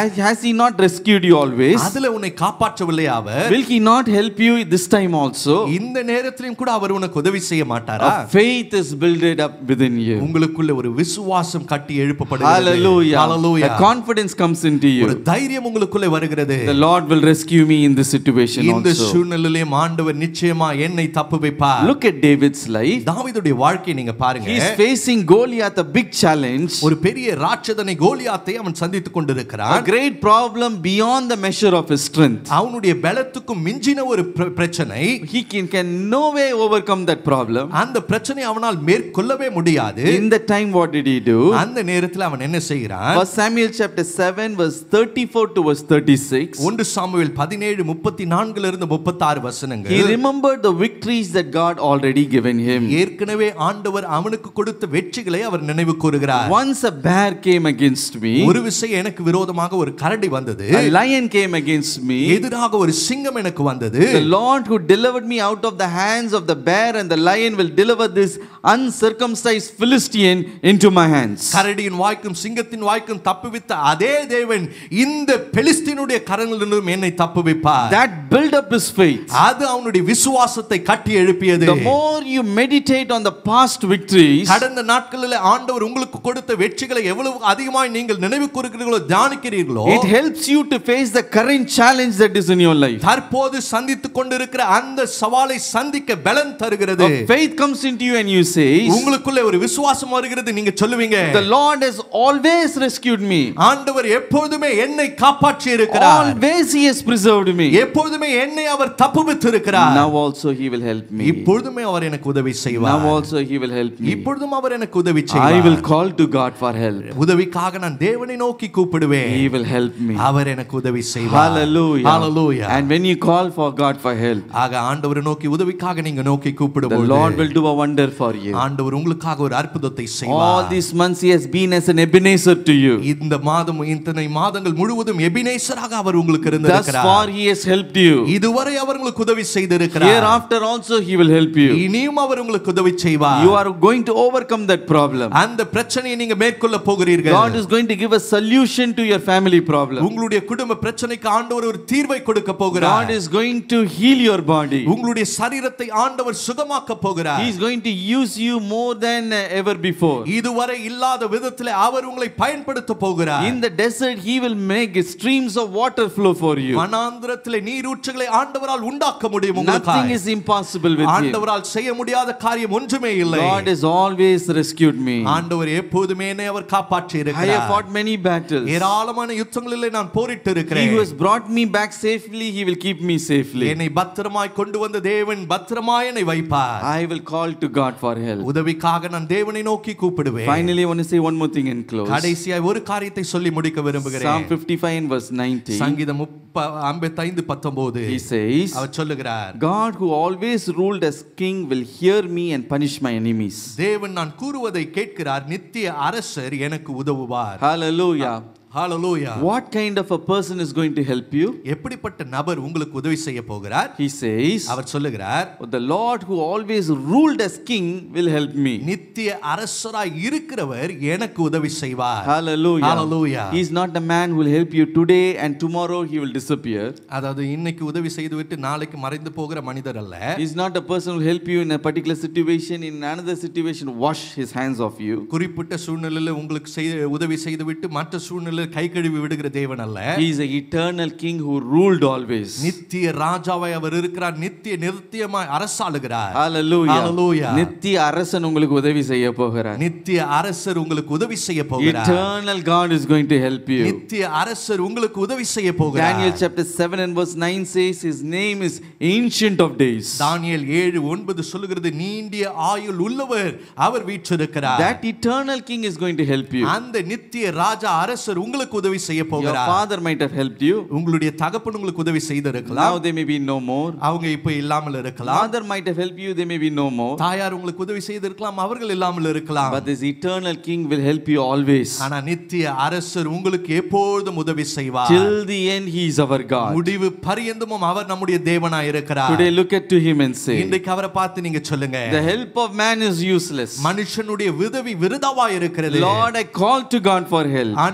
Has, has He not rescued you always?
அதுல உன்னை காப்பாற்றவில்லை அவர்
Will He not help you this time also?
இந்த நேரத்திலும் கூட அவர் உனக்கு உதவி செய்ய மாட்டாரா
A faith is built up within you.
உங்களுக்குள்ள ஒரு விசுவாசம் கட்டி எழுப்பப்படுகிறது
Hallelujah.
Hallelujah.
A confidence comes into
ஒரு
you.
தைரியம் உங்களுக்குள்ளே வருகிறது
The Lord will rescue me in this situation
இந்த
also.
சூழ்நிலையிலும் ஆண்டவர் நிச்சயமா என்னை தப்பு வைப்பார்
Look at David's life.
தாவீதுடைய வாழ்க்கையை நீங்க பாருங்க
He's facing Goliath, a big challenge,
ஒரு பெரிய ராட்சதனை கோலியாத்தை அவன் சந்தித்துக்
a
கொண்டிருக்கிறான்
great problem beyond the measure of his strength.
அவனுடைய பலத்துக்கும் மிஞ்சின ஒரு பிர- பிரச்சனை
He can, can no way overcome that problem.
அந்த பிரச்சனை அவனால் மேற்கொள்ளவே முடியாது
In that time, what did he do?
அந்த நேரத்தில் அவன் என்ன செய்கிறான்
First Samuel chapter 7, verse 34 to verse 36.
ஒன்று சாமுவேல் பதினேழு முப்பத்தி நான்குல இருந்து முப்பத்தாறு
He
வசனங்கள்
remembered the victories that God already given him.
ஏற்கனவே ஆண்டவர் அவனுக்கு கொடுத்த வெற்றிகளை அவர் நினைவு கூறுகிறார்
Once a bear came against me,
ஒரு விஷயம் எனக்கு விரோதமாக ஒரு கரடி வந்தது
a lion came against me.
எதிராக ஒரு சிங்கம் எனக்கு வந்தது
The Lord who delivered me out of the hands of the bear and the lion will deliver this uncircumcised Philistine into my hands.
கரடியின் வாய்க்கும் சிங்கத்தின் வாய்க்கும் தப்புவித்த அதே தேவன் இந்த பெலிஸ்தீனுடைய கரங்களிலும் என்னை தப்புவிப்பார்
That built up his faith.
அது அவனுடைய விசுவாசத்தை கட்டி எழுப்பியது
The more you meditate on the past victories,
கடந்த நாட்களில் ஆண்டவர் உங்களுக்கு கொடுத்த வெற்றிகளை எவ்வளவு அதிகமாய் நீங்கள் நினைவு கூறுகிறீர்களோ தியானிக்கிறீர்களோ
it helps you to face the current challenge that is in your life.
தற்போது சந்தித்துக் கொண்டிருக்கிற அந்த சவாலை சந்திக்க பலன் தருகிறது
A faith comes into you and you say,
உங்களுக்குள்ளே ஒரு விசுவாசம் வருகிறது நீங்க சொல்லுவீங்க
The Lord has always rescued me.
ஆண்டவர் எப்பொழுதுமே என்னை காப்பாற்றி இருக்கிறார்
Always He has preserved me.
எப்பொழுதுமே என்னை அவர் தப்புவித்து இருக்கிறார்
Now also He will help me.
இப்பொழுதுமே அவர் எனக்கு உதவி
Now
செய்வார்
also He will help me.
இப்பொழுதும் அவர் எனக்கு உதவி
I will
செய்வார்
call to God for help.
உதவிக்காக நான் தேவனை நோக்கி கூப்பிடுவேன்
He will help me.
அவர் எனக்கு உதவி செய்வார்
Hallelujah.
Hallelujah.
And when you call for God for help,
ஆக ஆண்டவரை நோக்கி உதவிக்காக நீங்க நோக்கி
the
கூப்பிடும்போது
Lord will do a wonder for you.
ஆண்டவர் உங்களுக்காக ஒரு அற்புதத்தை
All
செய்வார்
these months He has been as an Ebenezer to you.
இந்த மாதம் இத்தனை மாதங்கள் முழுவதும் எபினேசராக அவர் உங்களுக்கு
Thus
இருந்திருக்கிறார்
far He has helped you.
இதுவரை அவர் உங்களுக்கு உதவி செய்திருக்கிறார்
Hereafter also He will help you.
இனியும் அவர் உங்களுக்கு உதவி செய்வார்
You are going to overcome that problem.
அந்த பிரச்சனையை நீங்க மேற்கொள்ள போகிறீர்கள்
God is going to give a solution to your family problem.
உங்களுடைய குடும்ப பிரச்சனைக்கு ஆண்டவர் ஒரு தீர்வை கொடுக்க
God
போகிறார்
is going to heal your body.
உங்களுடைய சரீரத்தை ஆண்டவர் சுகமாக்க போகிறார்
He is going to use you more than uh, ever before.
இதுவரை இல்லாத விதத்தில் அவர் உங்களை பயன்படுத்த போகிறார்
In the desert, He will make streams of water flow for you.
வனாந்திரத்திலே நீரூற்றுகளை ஆண்டவரால் உண்டாக்க முடியும்
Nothing
உங்களுக்கு
is impossible with Him.
ஆண்டவரால் செய்ய முடியாத காரியம் ஒன்றுமே இல்லை
God has always rescued me.
ஆண்டவர் எப்போதுமே என்னை அவர் காப்பாற்றி
I have
இருக்கிறார்
fought many battles.
ஏராளமான யுத்தங்களிலே நான் போரிட்டு
He
இருக்கிறேன்
who has brought me back safely, He will keep me safely.
என்னை பத்திரமாய் கொண்டு வந்த தேவன் பத்திரமாய் என்னை வைப்பார்
I will call to God for help.
உதவிக்காக நான் தேவனை நோக்கி கூப்பிடுவேன்
Finally, I want to say one more thing and close.
கடைசியாய் ஒரு காரியத்தை சொல்லி முடிக்க
Psalm
விரும்புகிறேன்
55 and verse 90.
சங்கீதம் முப்ப ஐம்பத்தைந்து பத்தொன்பது
He says,
அவர் சொல்லுகிறார்
God who always ruled as king will hear me and punish my enemies.
தேவன் நான் கூறுவதை கேட்கிறார் நித்திய அரசர் எனக்கு உதவுவார்
Hallelujah.
Hallelujah
What kind of a person is going to help you?
எப்படிப்பட்ட நபர் உங்களுக்கு உதவி செய்ய போகிறார்
He says,
அவர் சொல்லுகிறார்
The Lord who always ruled as king will help me.
நித்திய அரசராய் இருக்கிறவர் எனக்கு உதவி செய்வார்
Hallelujah.
Hallelujah.
He is not the man who will help you today and tomorrow he will disappear.
அதாவது இன்னைக்கு உதவி செய்துவிட்டு நாளைக்கு மறைந்து போகிற மனிதர் அல்ல
He is not a person who will help you in a particular situation, in another situation, wash his hands off you.
குறிப்பிட்ட சூழ்நிலையில் உங்களுக்கு செய்து உதவி செய்துவிட்டு மற்ற சூழ்நிலையில் கை கழுவி விடுகிற தேவன் அல்ல
He is an eternal king who ruled always.
நித்திய ராஜாவாய் அவர் இருக்கிறார் நித்திய நித்தியமாய் அரசாளுகிறார்
Hallelujah.
Hallelujah.
நித்திய அரசன் உங்களுக்கு உதவி செய்ய போகிறார்.
நித்திய அரசர் உங்களுக்கு உதவி செய்ய போகிறார்
Eternal God is going to help you.
நித்திய அரசர் உங்களுக்கு உதவி செய்ய போகிறார்
Daniel chapter 7 and verse 9 says his name is Ancient of Days.
தானியேல் ஏழு ஒன்பது சொல்லுகிறது நீண்டிய ஆயுள் உள்ளவர் அவர் வீற்றிருக்கிறார்
That eternal king is going to help you.
அந்த நித்திய ராஜா அரசர் உங்களுக்கு உதவி செய்ய
Your
போகிறார்
father might have helped you.
உங்களுடைய தகப்பன் உங்களுக்கு உதவி செய்திருக்கலாம்
Now they may be no more.
அவங்க இப்ப இல்லாமல் இருக்கலாம்
Father might have helped you, they may be no more.
தாயார் உங்களுக்கு உதவி செய்திருக்கலாம் அவர்கள் இல்லாமல் இருக்கலாம்
But this eternal king will help you always.
ஆனா நித்திய அரசர் உங்களுக்கு எப்பொழுதும் உதவி செய்வார்
Till the end, he is our God.
முடிவு பரியந்தமும் அவர் நம்முடைய தேவனாய் இருக்கிறார்
Today, look at to him and say,
இன்றைக்கு அவரை பார்த்து நீங்க சொல்லுங்க
The help of man is useless.
மனுஷனுடைய உதவி விருதாவா இருக்கிறது
Lord, I call to God for help.
ஆண்டவரே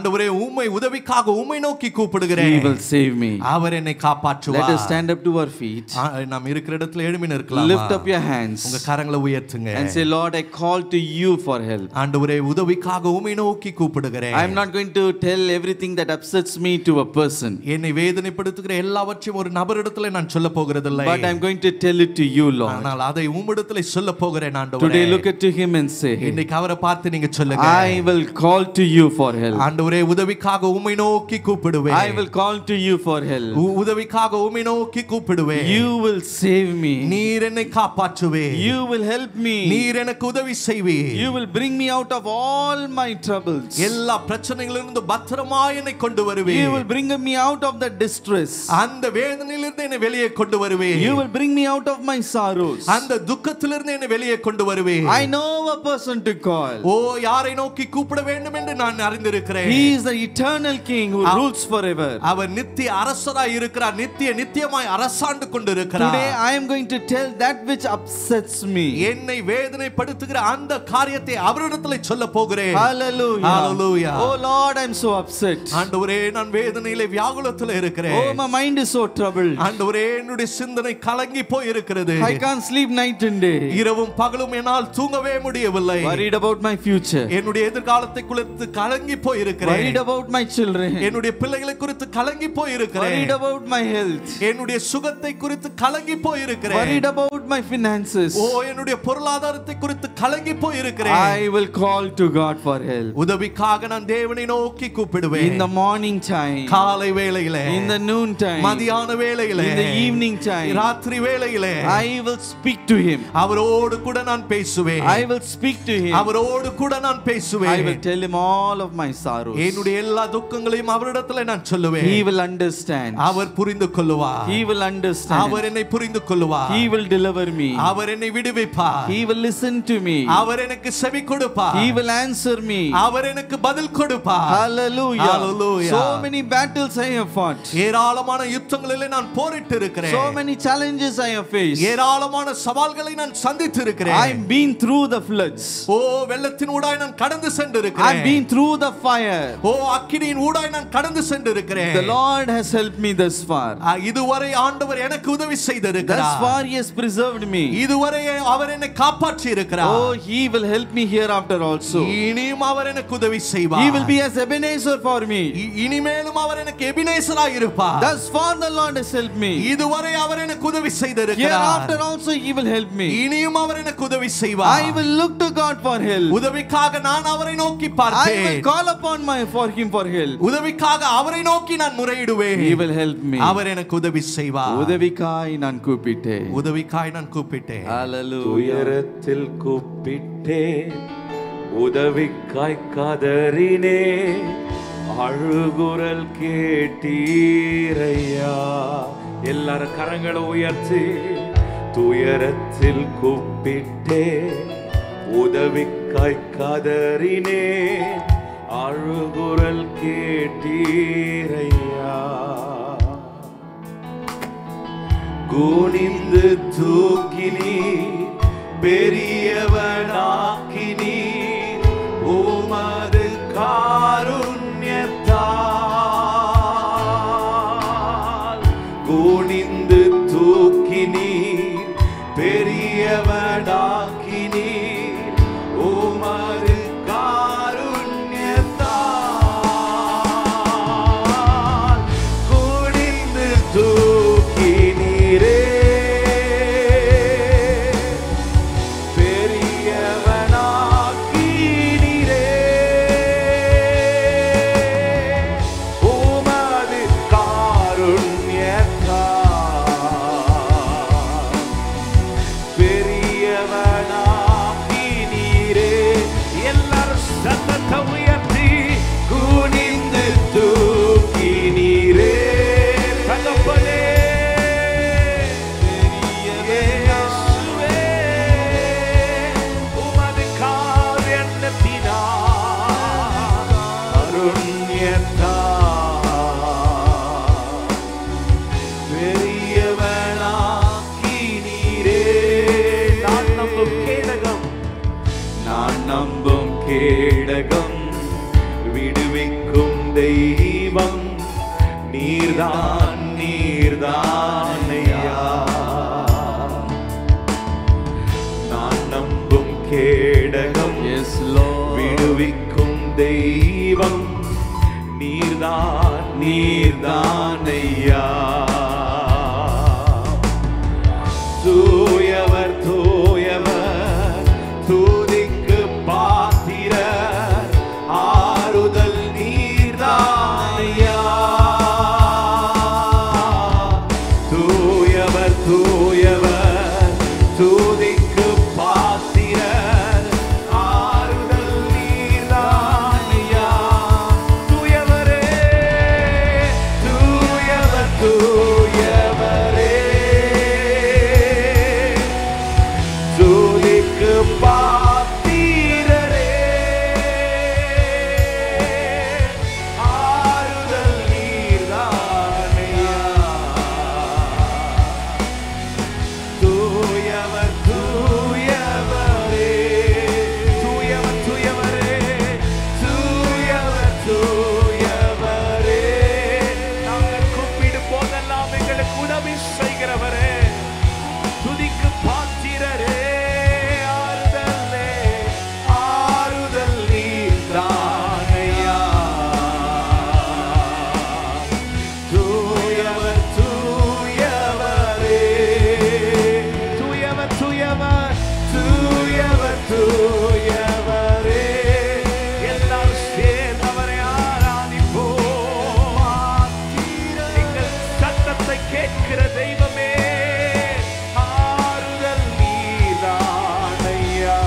உம்மை உதவிக்காக உம்மை நோக்கி
He
கூப்பிடுகிறேன்
will save me.
அவர் என்னை
Let us
காப்பாற்றுவார்
stand up to our feet,
ஆ, நாம் இருக்கிற இடத்துல எழுமி நிற்கலாம்
lift up your hands,
உங்க கரங்களை உயர்த்துங்க
and say, Lord, I call to you for help.
ஆண்டவரே உதவிக்காக உம்மை நோக்கி கூப்பிடுகிறேன்
I am not going to tell everything that upsets me to a person,
என்னை வேதனைப்படுத்துகிற எல்லாவற்றையும் ஒரு நபரிடத்துல நான் சொல்ல போகிறதில்லை
but I'm going to tell it to you, Lord.
ஆனால் அதை உம்மிடத்துல சொல்ல போகிறேன் ஆண்டவரே
Today, look at to him and say,
இன்னைக்கு அவரை பார்த்து நீங்க சொல்லுங்க
I will call to you for help.
ஆண்டவரே உதவிக்காக உம்மை நோக்கி கூப்பிடுவேன்
I will call to you for help.
உ- உதவிக்காக உம்மை நோக்கி கூப்பிடுவேன்
You will save me.
நீர் என்னை காப்பாற்றுவே
You will help me.
நீர் எனக்கு உதவி செய்வே
You will bring me out of all my troubles.
எல்லா பிரச்சனைகளிலிருந்து பத்திரமா என்னை கொண்டு வருவே
You will bring me out of the distress.
அந்த வேதனையிலிருந்து என்னை வெளியே கொண்டு வருவே
You will bring me out of my sorrows.
அந்த துக்கத்திலிருந்து என்னை வெளியே கொண்டு வருவே
I know a person to call.
ஓ யாரை நோக்கி கூப்பிட வேண்டும் என்று நான் அறிந்திருக்கிறேன்
He is the eternal King who rules forever.
அவர் நித்திய அரசராய் இருக்கிறார் நித்திய நித்தியமாய் அரசாண்டு
Today
கொண்டிருக்கிறார்
I am going to tell that which upsets me.
என்னை வேதனைப்படுத்துகிற அந்த காரியத்தை அவரிடத்துல சொல்ல போகிறேன்
Hallelujah.
Hallelujah.
Oh Lord, I'm so upset.
ஆண்டவரே நான் வேதனையிலே வியாகுலத்துல இருக்கிறேன்
Oh, my mind is so troubled.
ஆண்டவரே என்னுடைய சிந்தனை கலங்கி போய் இருக்கிறது
I can't sleep night and day.
இரவும் பகலும் என்னால் தூங்கவே முடியவில்லை
Worried about my future.
என்னுடைய எதிர்காலத்தை குறித்து கலங்கி போய் இருக்கிறேன்
Worried about my children.
என்னுடைய பிள்ளைகளை குறித்து கலங்கி போய் இருக்கிறேன்
Worried about my health.
என்னுடைய சுகத்தை குறித்து கலங்கி போய் இருக்கிறேன்
Worried about my finances.
ஓ என்னுடைய பொருளாதாரத்தை குறித்து கலங்கி போய் இருக்கிறேன்
I will call to God for help.
உதவிக்காக நான் தேவனை நோக்கி கூப்பிடுவேன்
In the morning time.
காலை வேளையில
In the noon time.
மதியான வேளையில
In the evening time.
ராத்திரி வேளையில
I will speak to him.
அவரோடு கூட நான் பேசுவேன்
I will speak to him.
அவரோடு கூட நான்
I
பேசுவேன்
will tell him all of my sorrows.
என்னுடைய எல்லா துக்கங்களையும் அவரிடத்துல நான் சொல்லுவேன்
He will understand.
அவர் புரிந்து கொள்ளுவார்
He will understand.
அவர் என்னை புரிந்து கொள்ளுவார்
He will deliver me.
அவர் என்னை விடுவிப்பார்
He will listen to me.
அவர் எனக்கு செவி கொடுப்பார்
He will answer me.
அவர் எனக்கு பதில் கொடுப்பார்
Hallelujah.
Hallelujah.
So many battles I have fought.
ஏராளமான யுத்தங்களிலே நான் போரிட்டு இருக்கிறேன்
So many challenges I have faced.
ஏராளமான சவால்களை நான் சந்தித்து இருக்கிறேன்
I've been through the floods.
ஓ வெள்ளத்தின் ஊடாய் நான் கடந்து சென்று
I've
இருக்கிறேன்
been through the fire.
ஓ அக்கினியின் ஊடாய் நான் கடந்து சென்று இருக்கிறேன்
The Lord has helped me thus far.
ஆ, இதுவரை ஆண்டவர் எனக்கு உதவி
Thus
செய்திருக்கிறார்
far He has preserved me.
இதுவரை அவர் என்னை காப்பாற்றி இருக்கிறார்
Oh, He will help me hereafter also.
இனியும் அவர் எனக்கு உதவி செய்வார்
He will be as Ebenezer for me.
இ- இனிமேலும் அவர் எனக்கு எபினேசராய் இருப்பார்
Thus far the Lord has helped me.
இதுவரை அவர் எனக்கு உதவி செய்திருக்கிறார்
Hereafter also He will help me.
இனியும் அவர் எனக்கு உதவி செய்வார்
I will look to God for help.
உதவிக்காக நான் அவரை நோக்கி
I will
பார்ப்பேன்
call upon my for Him for help.
உதவிக்காக அவரை நோக்கி நான் முறையிடுவேன்
He will help me.
அவர் எனக்கு உதவி செய்வார்
உதவிக்காய் நான் கூப்பிட்டேன்
உதவிக்காய் நான் கூப்பிட்டேன்
Hallelujah.
துயரத்தில் கூப்பிட்டே உதவிக்காய் கதறினே அழுகுரல் கேட்டீரையா எல்லாரும் கரங்களை உயர்த்தி துயரத்தில் கூப்பிட்டே உதவிக்காய் கதறினே அழுகுரல் கேட்டீரையா குனிந்து தூக்கினி பெரியவனாக்கினி உமது காருண்யத்தால் குனிந்து தூக்கினி பெரியவனாக்கினி உமது காருண்யத்தால் குனிந்து தூக்கினீரே பெரியவனாக்கினீரே உமது காருண்யத்தால் பெரியவனாக்கினீரே
கேடகம்
Yes, Lord.
விடுவிக்கும் தெய்வம் நீர்தான் நீர்தான் ஐயா தூயவர் தூயவர் தூதிக்கு பாத்திரர் ஆறுதல் நீர்தான் ஐயா தூயவர் தூயவர் தூதிக்கு பாத்திரர் ஆறுதல் நீர்தான் ஐயா தூயவரே தூயவர் தூயவரே தூதிக்கு பாத்திரரே ஆறுதல் நீர்தான் ஐயா தூயவர் தூயவரே தூயவர் தூயவரே தூயவர் தூயவரே நாங்கள் கூப்பிடும் போதெல்லாம் எங்களுக்கு உதவி செய்கிறவரே துதிக்கு பாத்திரரே ஆறுதலே ஆறுதல் நீதானையா தூயவர் தூயவரே தூயவர் தூயவர் தூயவர் தூயவரே எல்லாரும் சேர்ந்தவரை ஆராதிப்போம் எங்கள் சத்தத்தை கேட்கிற தெய்வமே ஆறுதல் நீதானையா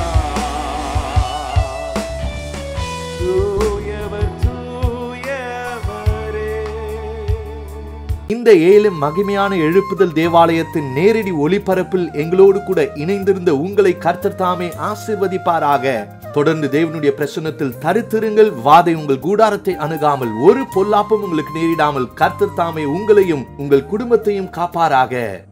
தூயவர் தூயவரே
இந்த ஏழு மகிமையான எழுப்புதல் தேவாலயத்தின் நேரடி ஒளிபரப்பில் எங்களோடு கூட இணைந்திருந்த உங்களை கர்த்தர் தாமே ஆசிர்வதிப்பாராக தொடர்ந்து தேவனுடைய பிரசன்னத்தில் தரித்திருங்கள் வாதை உங்கள் கூடாரத்தை அணுகாமல் ஒரு பொல்லாப்பும் உங்களுக்கு நேரிடாமல் கர்த்தர் தாமே உங்களையும் உங்கள் குடும்பத்தையும் காப்பாராக